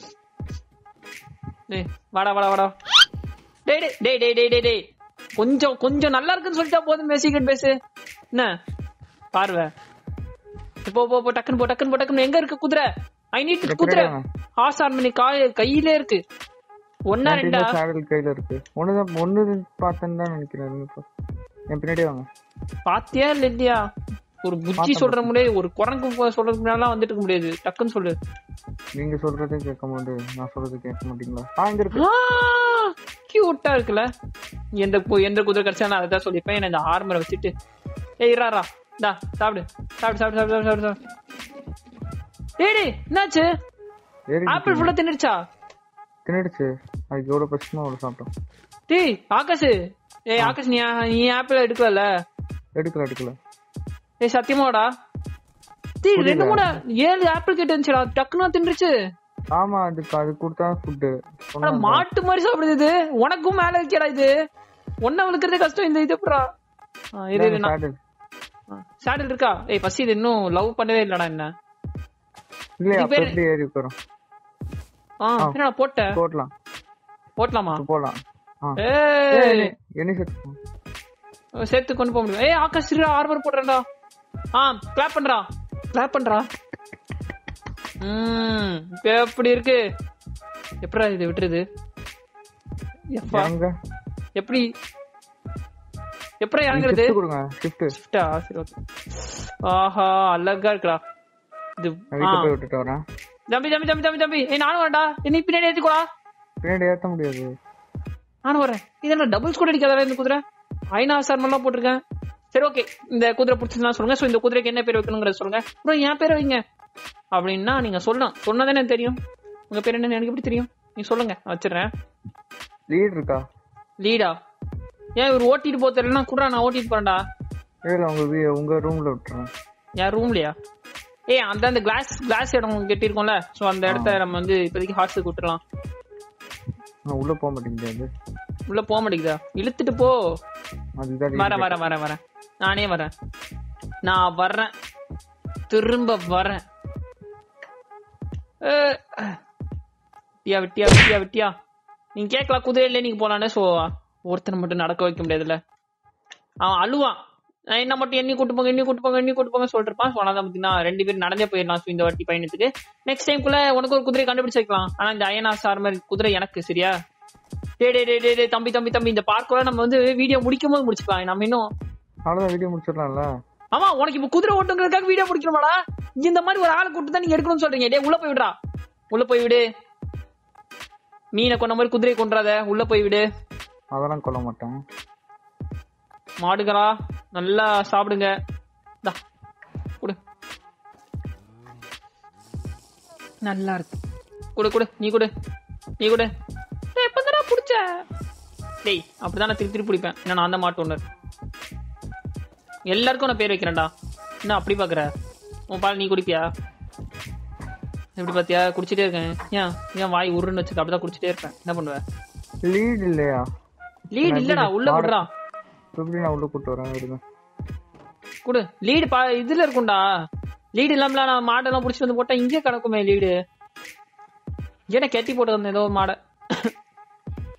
டேய் வாடா வாடா வாடா டேய் டேய் டேய் டேய் டேய் டேய் டேய் கொஞ்சம் கொஞ்சம் நல்லா இருக்குன்னு சொல்லிட்டா போதும் சீக்ரெட் பேஸ் என்ன பார்வை போ போ போ டக்குன்னு போ டக்குன்னு போ டக்குன்னு எங்க இருக்கு குதிரை ஐ நீட் குதிரை ஹார்ஸ் ஆர்மனி காய் கையிலே இருக்கு ஒன்னா ரெண்டா சேடல் கையில இருக்கு ஒண்ணுதான் ஒண்ணு பார்த்தேன்னு தான் நினைக்கிறேன் இருங்க இப்ப. என் பின்னாடி வாங்க பாத்தியா இல்ல இல்லையா ஒரு புத்தி சொல்ற முடியாது ஒரு குரங்கு போ- சொல்றதுக்கு முன்னாலாம் வந்துட்டு இருக்க முடியாது டக்குன்னு சொல்லு நீங்க சொல்றதே கேட்க மாட்டேன் நான் சொல்றது கேட்க மாட்டீங்களா ஆ இங்க இருக்கு கியூட்டா இருக்குல்ல எந்த கு- எந்த குதிரை கிடைச்சா நான் அதான் சொல்லிப்பேன் என்ன இந்த ஆர்மரை வச்சுட்டு ஏய் இறாரா டா சாப்பிடு சாப்பிடு சாப்பிடு சாப்பிடு சாப்பிடு சாப்பிடு டேய் டேய், என்னாச்சு ஏறி ஆப்பிள் ஃபுல்லா தின்னுடுச்சா தின்னுடுச்சு அதுக்கு எவ்வளவு பசுமா அவ்வளவு சாப்பிட்டோம் டேய் ஆகாஷ் ஏய் ஆகாஷ் நீ நீ ஆப்பிள் எடுக்கல எடுக்கல எடுக்கல ஏய் சத்தியமாடா டேய் ரெண்டு மூணு ஏழு ஆப்பிள் கேட்டு இருந்துச்சுடா டக்குன்னு தின்றுச்சு ஆமா அதுக்கு அது கொடுத்தா ஃபுட்டு ஆனா மாட்டு மாதிரி சாப்பிடுது இது உனக்கும் மேல இருக்கேடா இது ஒன்ன வளர்க்கறதே கஷ்டம் இந்த இது எப்படா ஆ, இரு இரு நான் சேடல் இருக்கா ஏய் பசி இது இன்னும் லவ் பண்ணவே இல்லடா என்ன இல்லையா இது அப்ப பேரு- எப்படி ஏறி உட்காரும் ஆ என்னடா போட்ட போடலாம் போட்டலாமா போடலாம் ஆ ஏய் என்ன சேர்த்து சேர்த்து கொண்டு போக முடியும் ஏய் ஆகாஷ் இருடா ஆர்வர் போடுறேன்டா ஆ கிளாப் பண்றா கிளாப் பண்றா ம் இப்ப எப்படி இருக்கு எப்படா இது விட்டுருது எப்பா அங்க எப்படி எப்படி இறங்குறது ஷிஃப்ட் கொடுங்க ஷிஃப்ட் ஷிஃப்டா சரி ஓகே ஆஹா அழகா இருக்குடா இது நான் ஆ. வீட்டுல போய் விட்டுட்டு வரேன் தம்பி தம்பி தம்பி தம்பி தம்பி ஏய் நானும் வரேன்டா என்னை பின்னாடி ஏத்திக்கோடா பின்னாடி ஏத்த முடியாது நானும் வரேன் இது என்ன டபுள் ஸ்கோர் அடிக்காதா இந்த குதிரை ஐநா சார் எல்லாம் போட்டிருக்கேன் சரி ஓகே இந்த குதிரை பிடிச்சிருந்தா சொல்லுங்க சோ இந்த குதிரைக்கு என்ன பேர் வைக்கணுங்கிறத சொல்லுங்க அப்புறம் என் பேரை வைங்க அப்படின்னா நீங்க சொல்லலாம் சொன்னதானே எனக்கு தெரியும் உங்க பேர் என்னன்னு எனக்கு எப்படி தெரியும் நீ சொல்லுங்க நான் வச்சிடுறேன் லீட் இருக்கா லீடா ஏன் இவர் ஓட்டிட்டு போக தெரியலன்னா கூட நான் ஓட்டிட்டு போறேன்டா இல்ல உங்க வீ- உங்க ரூம்ல விட்டுறேன் என் ரூம்லயா ஏய் அந்த அந்த கிளாஸ் கிளாஸ் இடம் கட்டிருக்கோம்ல சோ அந்த இடத்த நம்ம வந்து இப்போதைக்கு ஹாஸ்டலுக்கு விட்டுறலாம் நான் உள்ள போக மாட்டேங்குது உள்ள போக மாட்டேங்குதா இழுத்துட்டு போ அதுதான் வரேன் வரேன் வரேன் வரேன் நானே வரேன் நான் வர்றேன் திரும்ப வரேன் அஹ். விட்டியா விட்டியா விட்டியா விட்டியா நீங்க கேட்கலாம் குதிரையில நீங்க போலான்னு சோ ஒருத்தனை மட்டும் நடக்க வைக்க முடியாதுல்ல அவன் அழுவான் நான் என்ன மட்டும் எண்ணி கூட்டு போங்க எண்ணி கூட்டு போங்க எண்ணி கூட்டு போங்க சொல்லிட்டு இருப்பான் சொன்னா பாத்தீங்கன்னா ரெண்டு பேரும் நடந்தே போயிடலாம் so இந்த வாட்டி பயணத்துக்கு நெக்ஸ்ட் டைம்குள்ள உனக்கு ஒரு குதிரை கண்டுபிடிச்சு வைக்கலாம் ஆனா இந்த அயனா சார் மாதிரி குதிரை எனக்கு சரியா டே டே டே டே டே தம்பி தம்பி தம்பி இந்த பார்க்கோட நம்ம வந்து வீடியோ முடிக்கும் போது முடிச்சுக்கலாம் நம்ம இன்னும் அவ்வளவுதான் வீடியோ முடிச்சிடலாம்ல ஆமா உனக்கு இப்ப குதிரை ஓட்டுங்கிறதுக்காக வீடியோ முடிக்கணுமாடா இந்த மாதிரி ஒரு ஆளை கூட்டு தான் நீங்க எடுக்கணும்னு சொல்றீங்க டே உள்ள போய் விடுறா உள்ள போய் விடு மீனை கொண்ட மாதிரி குதிரையை கொன்றாத உள்ள போய் விடு அதெல்லாம் கொல்ல மாட்டேன் மாடுகளா நல்லா சாப்பிடுங்க இந்தா, குடு நல்லா இருக்கு குடு குடு நீ குடு நீ குடு டேய் எப்பதானே புடிச்ச டேய் அப்படிதான் நான் திருப்பி திருப்பி பிடிப்பேன் ஏன்னா நான் அந்த மாட்டு ஒண்ணு எல்லாருக்கும் நான் பேர் வைக்கிறேன்டா என்ன அப்படி பாக்குற உன் பால் நீ குடிப்பியா எப்படி பாத்தியா குடிச்சிட்டே இருக்கேன் ஏன் ஏன் வாய் உருன்னு வச்சுக்க அப்படிதான் குடிச்சிட்டே இருப்பேன் என்ன பண்ணுவேன் லீட் இல்லையா லீட் இல்லடா உள்ள விடுறா இப்ப எப்படி நான் உள்ள கூட்டு வரேன் விடுங்க குடு லீடு பா இதுல இருக்கும்டா லீடு இல்லாமல நான் மாடெல்லாம் புடிச்சு வந்து போட்டா இங்கே கிடக்குமே லீடு ஏன்னா கெட்டி போட்டு வந்தேன் ஏதோ ஒரு மாடை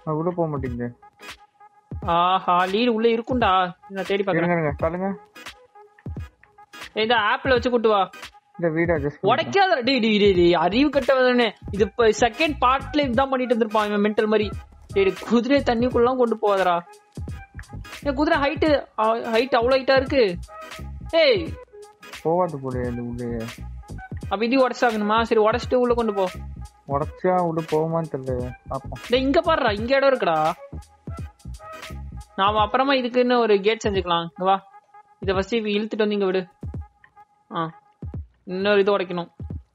நான் உள்ள போக மாட்டேங்குது ஆஹா லீடு உள்ள இருக்கும்டா நான் தேடி பாக்குறேன் இருங்க இருங்க தள்ளுங்க ஏய், இந்த ஆப்ல வச்சு கூட்டு வா இந்த வீடு அட்ஜஸ்ட் உடைக்காத டேய் டேய் டேய் டேய் அறிவு கட்டவதானே இது இப்ப செகண்ட் பார்ட்ல இதுதான் பண்ணிட்டு இருந்திருப்பான் இவன் மென்டல் மாதிரி டேய் டேய், குதிரை தண்ணிக்குள்ளலாம் கொண்டு போகாதடா ஏன் குதிரை ஹைட் ஹைட் அவ்வளவு ஹைட்டா இருக்கு ஏய் போகாது போல இந்த உள்ளே அப்ப இது உடச்சாகணுமா சரி உடச்சிட்டு உள்ள கொண்டு போ உடச்சா உள்ள போகுமான்னு தெரியல பாப்போம் டேய் இங்க பாருடா இங்க இடம் இருக்குடா நாம அப்புறமா இதுக்குன்னு ஒரு கேட் செஞ்சுக்கலாம் இங்க வா இத ஃபர்ஸ்ட் இழுத்துட்டு வந்து இங்க விடு ஆ இன்னொரு இது உடைக்கணும்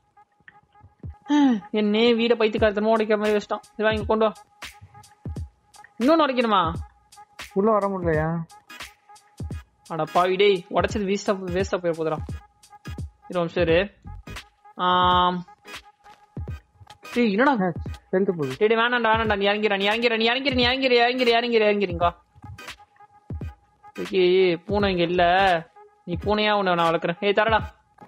என்னே வீட பைத்துக்காரத்தனமா உடைக்கிற மாதிரி வச்சிட்டான் சரி வா இங்க கொண்டு வா இன்னொன்னு உடைக்கணுமா உள்ள வர முடியலையா அட பாவி டேய் உடைச்சது வேஸ்டா வேஸ்டா போய் போதுடா இரு ஒரு சரி ஆம் டேய் என்னடா செலுத்து போகுது டேய் டேய், வேணாம்டா வேணாம்டா நீ இறங்கிற நீ இறங்கிற நீ இறங்கிற நீ இறங்கிற இறங்கிற இறங்கிற இறங்கிறீங்க ஓகே பூனை இங்க இல்ல நீ பூனையா உன்னை நான் வளர்க்குறேன் ஏய் தரடா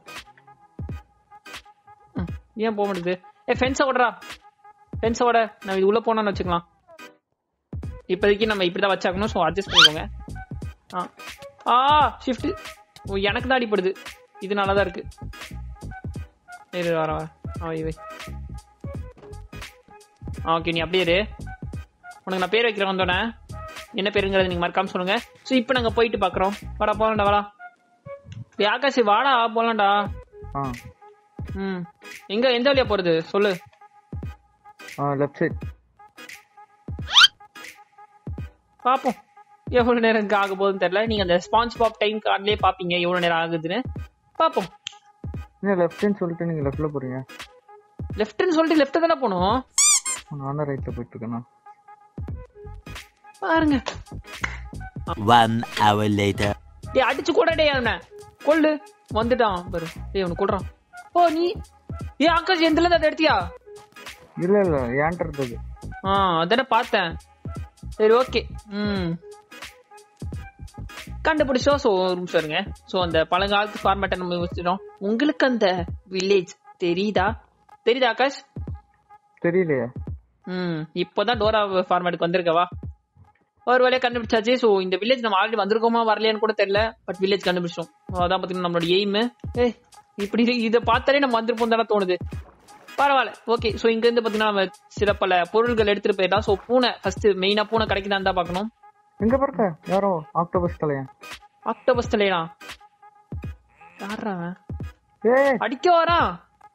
ம், ஏன் போக மாட்டேங்குது ஏ ஃபென்ஸை ஓடுறா ஃபென்ஸை ஓட நம்ம இது உள்ள போனோம்னு வச்சுக்கலாம் இப்போதைக்கு நம்ம இப்படிதான் வச்சாக்கணும் ஸோ அட்ஜஸ்ட் பண்ணிக்கோங்க ஆ ஆ ஷிஃப்ட் ஓ எனக்கு தான் அடிப்படுது இது நல்லா தான் இருக்கு இரு வர வர ஆ வை வை ஓகே நீ அப்படியே இரு உனக்கு நான் பேர் வைக்கிறேன் வந்தோடனே என்ன பேருங்கிறது நீங்க மறக்காம சொல்லுங்க ஸோ இப்போ நாங்க போயிட்டு பாக்குறோம் வாடா போலாம்டா வாடா டேய் ஆகாஷ் வாடா போலாம்டா ஆ ம் எங்க எந்த வழியா போறது சொல்லு ஆ லெஃப்ட் சைட் பாப்போம் எவ்வளவு நேரம் இங்க ஆக போகுதுன்னு தெரியல நீங்க அந்த ஸ்பான்ஸ் பாப் டைம் கார்ட்லயே பாப்பீங்க எவ்வளவு நேரம் ஆகுதுன்னு பாப்போம் இன்னும் லெஃப்ட்னு சொல்லிட்டு நீங்க லெஃப்ட்ல போறீங்க லெஃப்ட்னு சொல்லிட்டு லெஃப்ட் தானே போகணும் நானும் ரைட்ல போயிட்டு இருக்கேண்ணா பாருங்க One hour later. டேய் அடிச்சு கூட டேய் அவனை கொல்லு வந்துட்டான் பாரு டேய் அவனை கொல்றான் ஓ நீ ஏ ஆகாஷ் எந்தல இருந்து அதை எடுத்தியா இல்ல இல்ல ஏன்ட்டு இருந்தது ஆ அதானே பார்த்தேன் சரி ஓகே ம் கண்டுபிடிச்சோம் ஸோ ஒரு நிமிஷம் இருங்க ஸோ அந்த பழங்காலத்து ஃபார்மேட்டை நம்ம வச்சிடும் உங்களுக்கு அந்த வில்லேஜ் தெரியுதா தெரியுதா ஆகாஷ் தெரியலையே ம் இப்போதான் டோரா ஃபார்மேட்டுக்கு வந்திருக்கவா ஒரு வேலையை கண்டுபிடிச்சாச்சு ஸோ இந்த வில்லேஜ் நம்ம ஆல்ரெடி வந்திருக்கோமா வரலையான்னு கூட தெரியல பட் வில்லேஜ் கண்டுபிடிச்சோம் So, அதான் பார்த்தீங்கன்னா நம்மளோட எய்ம் ஏய் இப்படி இதை பார்த்தாலே நம்ம வந்திருப்போம் தானே தோணுது பரவாயில்ல ஓகே ஸோ இங்க இருந்து பார்த்தீங்கன்னா நம்ம சில பல பொருள்கள் எடுத்துட்டு போயிடலாம் ஸோ பூனை ஃபர்ஸ்ட் மெயினா பூனை கிடைக்குதான்னு தான் பார்க்கணும் எங்க பாருக்க யாரோ ஆக்டோபஸ் தலையன் ஆக்டோபஸ் தலையா யாரா அவன்? ஏய் அடிக்க வரான்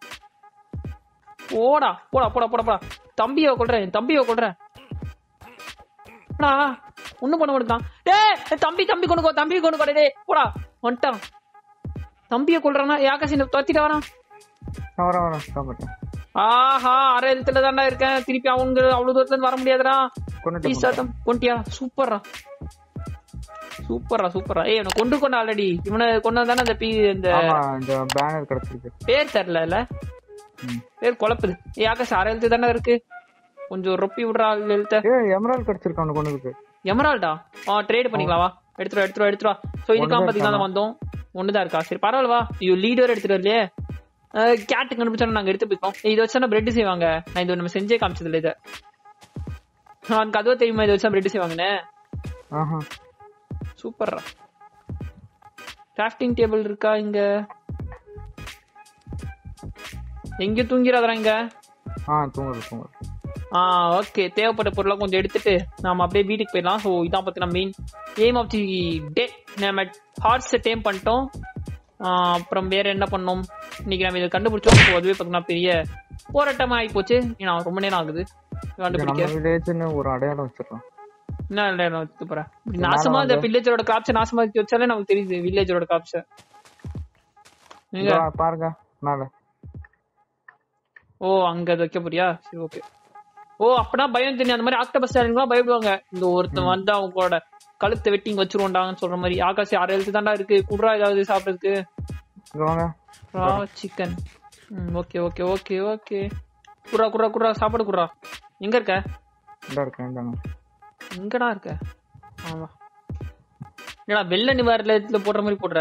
போடா போடா போடா போடா போடா தம்பியை கொள்றேன் தம்பியை கொள்றேன் போடா ஒண்ணும் பண்ண மாட்டான் டேய் தம்பி தம்பி கொண்டு போ தம்பி கொண்டு போடா டேய் போடா வந்துட்டான் தம்பியை கொள்றானா யாக்காசி துரத்திட்டு வரான் நான் வரேன் வரேன் காப்பாட்டேன் ஆஹா அரை எழுத்துல தாண்டா இருக்கேன் திருப்பி அவங்க அவ்வளவு தூரத்துல இருந்து வர முடியாதுடா கொண்டுட்டு ப்ளீஸ் சாத்தம் கொண்டியா சூப்பர்ரா சூப்பர்ரா சூப்பர்ரா ஏய் இவனை கொண்டு கொண்ட ஆல்ரெடி இவனை கொண்டு தானே அந்த பி இந்த ஆமா இந்த பேனர் கிடைச்சிருக்கு பேர் தெரியல ம். பேர் குழப்புது ஏய் ஆகாஷ் அரை எழுத்து தானே இருக்கு கொஞ்சம் ரொப்பி விடுறா எழுத்த ஏய் எமரால் கிடைச்சிருக்கு அவனுக்கு கொண்டுக்கு எமரால்டா ஆ ட்ரேட் பண்ணிக்கலாம் வா எடுத்துரு எடுத்துரு எடுத்துரு சோ இதுக்காக ஒண்ணுதான் பாத்தீங்கன்னா தான் வந்தோம் ஒண்ணுதான் இருக்கா சரி பரவாயில்ல வா ஐயோ லீடர் எடுத்துட்டு வரலையே கேட்டு கண்டுபிடிச்சா நாங்க எடுத்து போய்க்கோம் இதை வச்சா பிரெட் செய்வாங்க நான் இது நம்ம செஞ்சே காமிச்சது இல்ல இதை எனக்கு அதுவா தெரியுமா இதை வச்சா பிரெட் செய்வாங்கன்னு ஆஹா சூப்பர்ரா கிராஃப்டிங் டேபிள் இருக்கா இங்க எங்க தூங்கிறாதரா இங்க ஆ தூங்குது தூங்குது ஆ ஓகே தேவைப்பட்ட பொருளை கொஞ்சம் எடுத்துட்டு நாம அப்படியே வீட்டுக்கு போயிடலாம் ஸோ இதான் பார்த்தீங்கன்னா main aim of the day நம்ம ஹார்ட்ஸை டேம் பண்ணிட்டோம் ஆ, அப்புறம் வேற என்ன பண்ணோம் இன்னைக்கு நம்ம இதை கண்டுபிடிச்சோம் ஸோ அதுவே பார்த்தீங்கன்னா பெரிய போராட்டமா ஆகி போச்சு ஏன்னா ரொம்ப நேரம் ஆகுது இங்க கண்டுபிடிக்க நம்ம வில்லேஜ்னு ஒரு அடையாளம் வச்சிடலாம் என்ன நேரம் வச்சு போறேன் இப்படி நாசமா இந்த வில்லேஜரோட கிராப்ஸை நாசமா வச்சு வச்சாலே நமக்கு தெரியுது வில்லேஜரோட கிராப்ஸை நீங்க இதோ பாருங்க மேல ஓ அங்க அதை வைக்க போறியா சரி ஓகே ஓ அப்பனா பயம் தெரியும் அந்த மாதிரி ஆக்டோபஸ் ஸ்டாலின்லாம் பயப்படுவாங்க இந்த ஒருத்தன் வந்து அவங்களோட கழுத்தை வெட்டிங்க வச்சிருவோண்டாங்கன்னு சொல்ற மாதிரி ஆகாசி அரை எழுத்து தாண்டா இருக்கு குடுறா ஏதாவது சாப்பிடுறதுக்கு இங்க வாங்க ரா சிக்கன் ம் ஓகே ஓகே ஓகே ஓகே குடுறா குடுறா குடுறா சாப்பாடு குடுறா எங்க இருக்க இந்த இருக்கேன் இந்தாங்க எங்கடா இருக்க ஆமா என்னடா வெள்ள நிவாரணத்துல போடுற மாதிரி போடுற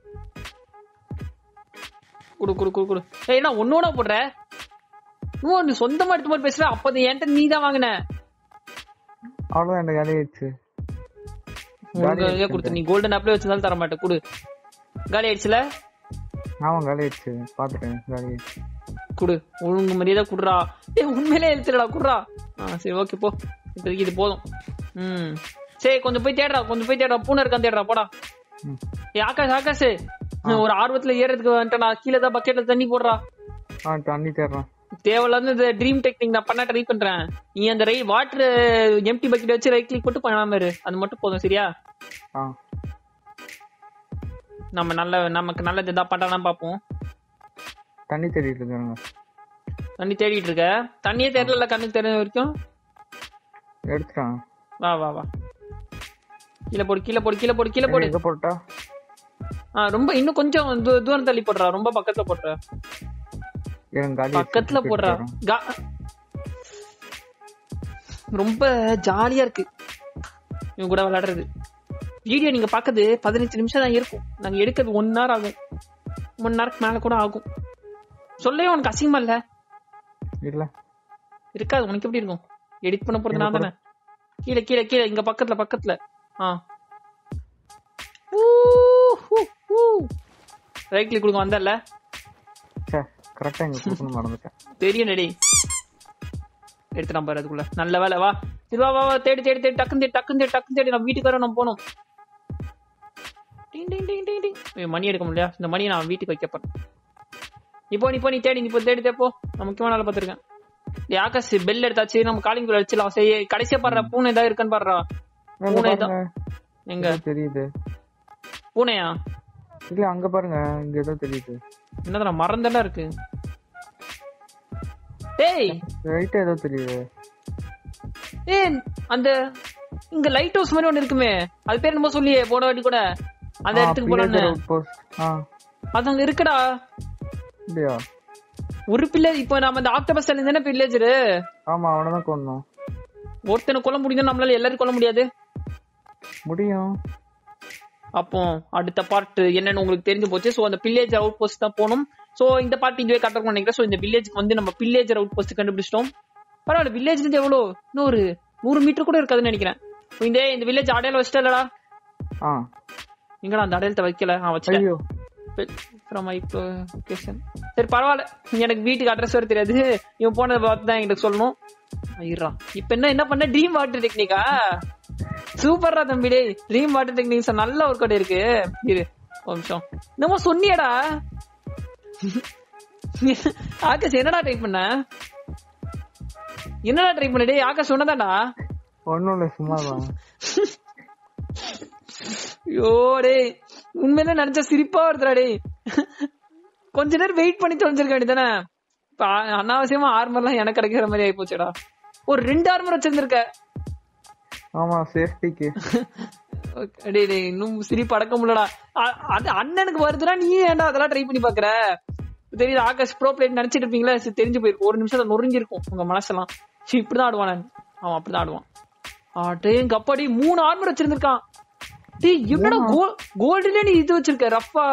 குடு குடு குடு குடு ஏய் என்ன ஒன்னோட போடுற இன்னும் நீ சொந்தமா எடுத்த மாதிரி பேசுற அப்ப அது என்கிட்ட நீ தான் வாங்கின அவ்வளவுதான் இந்த காலி ஆயிடுச்சு உங்களுக்கே கொடுத்து நீ கோல்டன் ஆப்ல வச்சிருந்தாலும் தர மாட்டேன் குடு காலி ஆயிடுச்சுல ஆமா காலி ஆயிடுச்சு பாத்துட்டேன் காலி ஆயிடுச்சு குடு ஒழுங்கு மரியாதை குடுறா ஏ உண்மையிலே எழுத்துடா குடுறா ஆ சரி ஓகே போ இப்போதைக்கு இது போதும் ம் சரி கொஞ்சம் போய் தேடுறா கொஞ்சம் போய் தேடுறா பூனை இருக்கான் தேடுறா போடா ம். ஏ ஆகாஷ் ஆகாஷ் ஒரு ஆர்வத்துல ஏறதுக்கு வந்துட்டேன் நான் கீழே தான் பக்கெட்ல தண்ணி போடுறா ஆ தண்ணி தேடுறேன் தேவையில்லாத இந்த ட்ரீம் டெக்னிக் நான் பண்ண ட்ரை பண்றேன் நீ அந்த ரை வாட்டர் எம்டி பக்கெட் வச்சு ரைட் கிளிக் போட்டு பண்ணாம இரு அது மட்டும் போதும் சரியா ஆ நம்ம நல்ல நமக்கு நல்லது எதா பண்றானா பாப்போம் தண்ணி தேடிட்டு இருக்காங்க தண்ணி தேடிட்டு இருக்க தண்ணியே தெரியல கண்ணுக்கு தெரிஞ்ச வரைக்கும் எடுத்துட்டான் வா வா வா கீழே போடு கீழே போடு கீழே போடு கீழே போடு எங்க போட்டா ஆ ரொம்ப இன்னும் கொஞ்சம் தூ- தூரம் தள்ளி போடுறா ரொம்ப பக்கத்துல போடுற எனக்கு காலி ஆயிடுச்சு. பக்கத்துல போடுறா எடுத்துட்டு வரேன். கா- ரொம்ப ஜாலியா இருக்கு இவங்க கூட விளையாடுறது வீடியோ நீங்க பாக்குறது பதினஞ்சு நிமிஷம் தான் இருக்கும் நாங்க எடுக்கிறது ஒன் ஹவர் ஆகும் ஒன் ஹவருக்கு மேல கூட ஆகும் சொல்லவே உனக்கு அசிங்கமா இல்ல இல்ல இருக்காது உனக்கு எப்படி இருக்கும் எடிட் பண்ண போறது நான் தானே கீழே கீழே கீழே இங்க பக்கத்துல பக்கத்துல ஆ ரைட் கிளிக் கொடுங்க வந்தல்ல சே கரெக்டா இங்க கொடுக்கணும் மறந்துட்டேன் தெரியும் டேடி எடுத்துட்டான் பாரு அதுக்குள்ள நல்ல வேலை வா சரி வா வா வா தேடி தேடி தேடி டக்குன்னு தேடி டக்குன்னு தேடி டக்குன்னு தேடி நான் வீட்டுக்கு வர நம்ம போகணும் டிங் டிங் டிங் டிங் டிங் ஏய், மணி எடுக்க முடியல இந்த மணியை நான் வீட்டுக்கு வைக்க போறேன் நீ போ நீ போ நீ தேடி நீ போ தேடி தேப்போ நான் முக்கியமான வேலை பார்த்துருக்கேன் டேய் ஆகாஷ் பெல் எடுத்தாச்சு நம்ம காலிங் பில் அடிச்சிடலாம் சரி கடைசியா பாடுற பூனை ஏதாவது இருக்கான்னு பாடுறா அங்க பூனை தான் பாருங்க எங்க ஏதோ தெரியுது பூனையா இல்ல அங்க பாருங்க இங்க ஏதோ தெரியுது என்னதான் மறந்தெல்லாம் இருக்கு டேய் ரைட்டா ஏதோ தெரியுது ஏய் அந்த இங்க லைட் ஹவுஸ் மாதிரி ஒண்ணு இருக்குமே அது பேர் என்னமோ சொல்லியே போன வாட்டி கூட அந்த இடத்துக்கு போலான்னு போஸ்ட் ஆ அது அங்க இருக்குடா இல்லையா ஒரு பிள்ளை இப்போ நம்ம அந்த ஆக்டோபஸ் தானே வில்லேஜரு ஆமா அவனதான் கொண்டோம் ஒருத்தனை கொல்ல முடியும் நம்மளால எல்லாரும் கொல்ல முடியாது முடியும் அப்போ அடுத்த பார்ட் என்னன்னு உங்களுக்கு தெரிஞ்சு போச்சு சோ அந்த வில்லேஜ் அவுட் போஸ்ட் தான் போகணும் சோ இந்த பார்ட் இதுவே கரெக்டாக நினைக்கிறேன் சோ இந்த வில்லேஜ்க்கு வந்து நம்ம வில்லேஜர் அவுட் போஸ்ட் கண்டுபிடிச்சிட்டோம் பரவாயில்ல வில்லேஜ்ல இருந்து எவ்வளவு இன்னும் ஒரு நூறு மீட்டர் கூட இருக்காதுன்னு நினைக்கிறேன் இந்த இந்த வில்லேஜ் அடையாளம் வச்சிட்டலடா ஆ எங்கடா அந்த அடையாளத்தை வைக்கல ஆ வச்சிட்டேன் ஐயோ ஃப்ரம் மை லொகேஷன் சரி பரவாயில்ல எனக்கு வீட்டுக்கு அட்ரஸ் வர தெரியாது இவன் போனதை பார்த்து தான் எங்களுக்கு சொல்லணும் ஐயரா இப்ப என்ன என்ன பண்ண ட்ரீம் வாட்டர் டெக்னிக்கா சூப்பர்ரா தம்பி டேய் ட்ரீம் வாட்டர் டெக்னிக்ஸ் நல்ல ஒர்க் அவுட் இருக்கு இரு ஒரு நிமிஷம் என்னமோ சொன்னியடா ஆகாஷ் என்னடா ட்ரை பண்ண என்னடா ட்ரை பண்ண டேய் ஆகாஷ் சொன்னதாடா ஒண்ணும் இல்ல சும்மா தான் ஐயோ டேய் உண்மையில நினைச்ச சிரிப்பா வருதுடா டேய் கொஞ்ச நேரம் வெயிட் பண்ணி தொலைஞ்சிருக்க வேண்டியதானே இப்ப அ- அனாவசியமா ஆர்மர்லாம் எனக்கு கிடைக்கிற மாதிரி ஆயி போச்சுடா ஒரு ரெண்டு ஆர்மர் வச்சிருந்திருக்க ஆமா சேஃப்டிக்கு டேய் டேய் இன்னும் சிரிப்பு அடக்க முடியலடா அ- அது அண்ணனுக்கு வருதுன்னா நீ ஏன்டா அதெல்லாம் ட்ரை பண்ணி பாக்குற தெரியுது ஆகாஷ் ப்ரோ பிளேட் நினைச்சிட்டு இருப்பீங்களா சரி, தெரிஞ்சு போயிருக்கும் ஒரு நிமிஷம் நொறுங்கி இருக்கும் உங்க மனசெல்லாம் சரி இப்படிதான் ஆடுவான் நான். அவன் அப்படிதான் ஆடுவான் ஆட்டே எங்க அப்பாடி மூணு ஆர்மர் வச்சிருந்திருக்கான் டேய் என்னடா கோல்டுல நீ இது வச்சிருக்க ரஃபா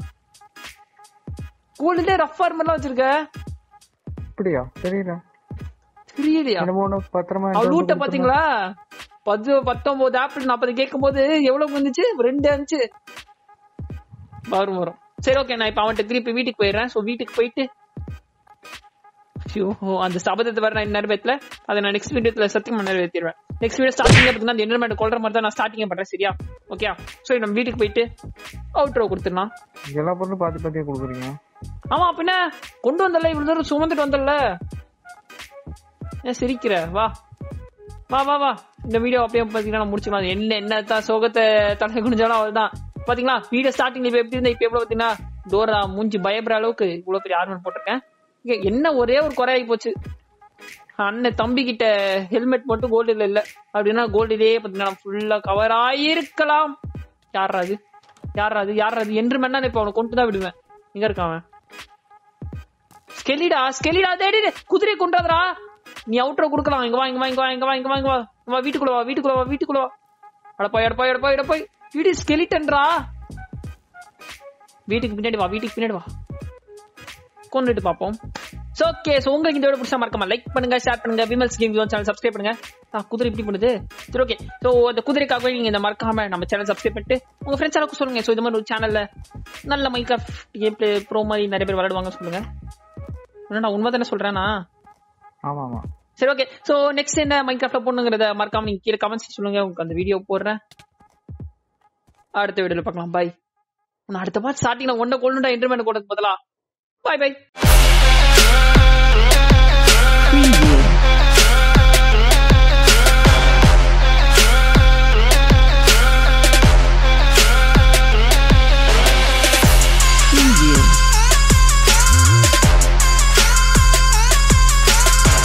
கோல்டுல ரஃப் ஆர்மர்லாம் வச்சிருக்க அப்படியா தெரியல தெரியலையா என்னமோ ஒண்ணு பத்திரமா அவ எடுத்து லூட்ட வந்து பாத்தீங்களா பத்து பத்தொன்பது ஆப்பிள் நாற்பது கேட்கும் போது எவ்வளவு வந்துச்சு ரெண்டு இருந்துச்சு வரும் வரும் சரி ஓகே நான் இப்ப அவன்கிட்ட திருப்பி வீட்டுக்கு போயிடுறேன் சோ வீட்டுக்கு போயிட்டு ஐயோ அந்த சபதத்தை வர நான் நிறைவேற்றல அதை நான் நெக்ஸ்ட் வீடியோல சத்தியமா நிறைவேற்றிடுவேன் நெக்ஸ்ட் வீடியோ ஸ்டார்டிங்ல பாத்தீங்கன்னா அந்த என்டர்மெண்ட் கொள்ற மாதிரி தான் நான் ஸ்டார்டிங் பண்றேன் சரியா ஓகே சோ நம்ம வீட்டுக்கு போயிட்டு அவுட்ரோ கொடுத்துடலாம் எல்லா பொருளும் பாத்தி பாத்தியா கொடுக்குறீங்க ஆமா பின்ன கொண்டு வந்தல இவ்வளவு தூரம் சுமந்துட்டு வந்தல ஏன் சிரிக்கிற வா வா வா வா இந்த வீடியோ அப்படியே பாத்தீங்கன்னா முடிச்சுக்கலாம் என்ன என்ன தான் சோகத்தை தலை குனிஞ்சாலும் அவள்தான் பாத்தீங்களா வீடியோ ஸ்டார்டிங்ல இப்ப எப்படி இருந்தா இப்ப எவ்வளவு பாத்தீங்கன்னா டோரா மூஞ்சி பயப்படுற அளவுக்கு இவ்வளவு பெரிய ஆர்மர் போட்டிருக்கேன் இங்க என்ன ஒரே ஒரு குறை ஆகி போச்சு அண்ணன் தம்பி கிட்ட ஹெல்மெட் மட்டும் கோல்டுல இல்ல அப்படின்னா கோல்டுலயே பாத்தீங்கன்னா ஃபுல்லா கவர் ஆயிருக்கலாம் யாரா அது யாரா அது யாரா அது என்று மண்ணா இப்ப அவனை கொண்டு தான் விடுவேன் எங்க இருக்கான் அவன் ஸ்கெலிடா ஸ்கெலிடா தேடி குதிரையை கொண்டாதரா நீ அவுட்ரோ குடுக்கலாம் இங்க வா இங்க வா இங்க வா இங்க வா இங்க வா இங்க வா இங்க வா வீட்டுக்குள்ள வா வீட்டுக்குள்ள வா வீட்டுக்குள்ள வா அடப்பா எடப்பா எடப்பா எடப்பா வீடு ஸ்கெலிட்டன்ரா வீட்டுக்கு பின்னாடி வா வீட்டுக்கு பின்னாடி வா கொண்டுட்டு பாப்போம் சோ சோ ஓகே சோ உங்களுக்கு இந்த வீடியோ பிடிச்சா மறக்காம லைக் பண்ணுங்க ஷேர் பண்ணுங்க விமல்ஸ் கேம் சேனல் சப்ஸ்கிரைப் பண்ணுங்க ஆ, குதிரை இப்படி பண்ணுது சரி ஓகே சோ அந்த குதிரைக்காகவே நீங்க இந்த மறக்காம நம்ம சேனல் சப்ஸ்கிரைப் பண்ணிட்டு உங்க ஃப்ரெண்ட்ஸ் எல்லாருக்கும் சொல்லுங்க சோ இந்த மாதிரி ஒரு சேனல்ல நல்ல மைக்ராஃப்ட் கேம் பிளே ப்ரோ மாதிரி நிறைய பேர் விளையாடுவாங்க சொல்லுங்க என்ன நான் உண்மை தானே சொல்றேனா ஆமா ஆமா சரி ஓகே சோ நெக்ஸ்ட் என்ன மைக்ராஃப்ட்ல போடணுங்கிறத மறக்காம நீங்க கீழே கமெண்ட்ஸ் சொல்லுங்க உங்களுக்கு அந்த வீடியோ போடுறேன் அடுத்த வீடியோல பார்க்கலாம் பாய் நான் அடுத்த பார்த்து ஸ்டார்டிங்ல ஒன்ன கொள்ளுண்டா இன்டர்மேன் போடுறது பதிலா பாய் பாய் Preview.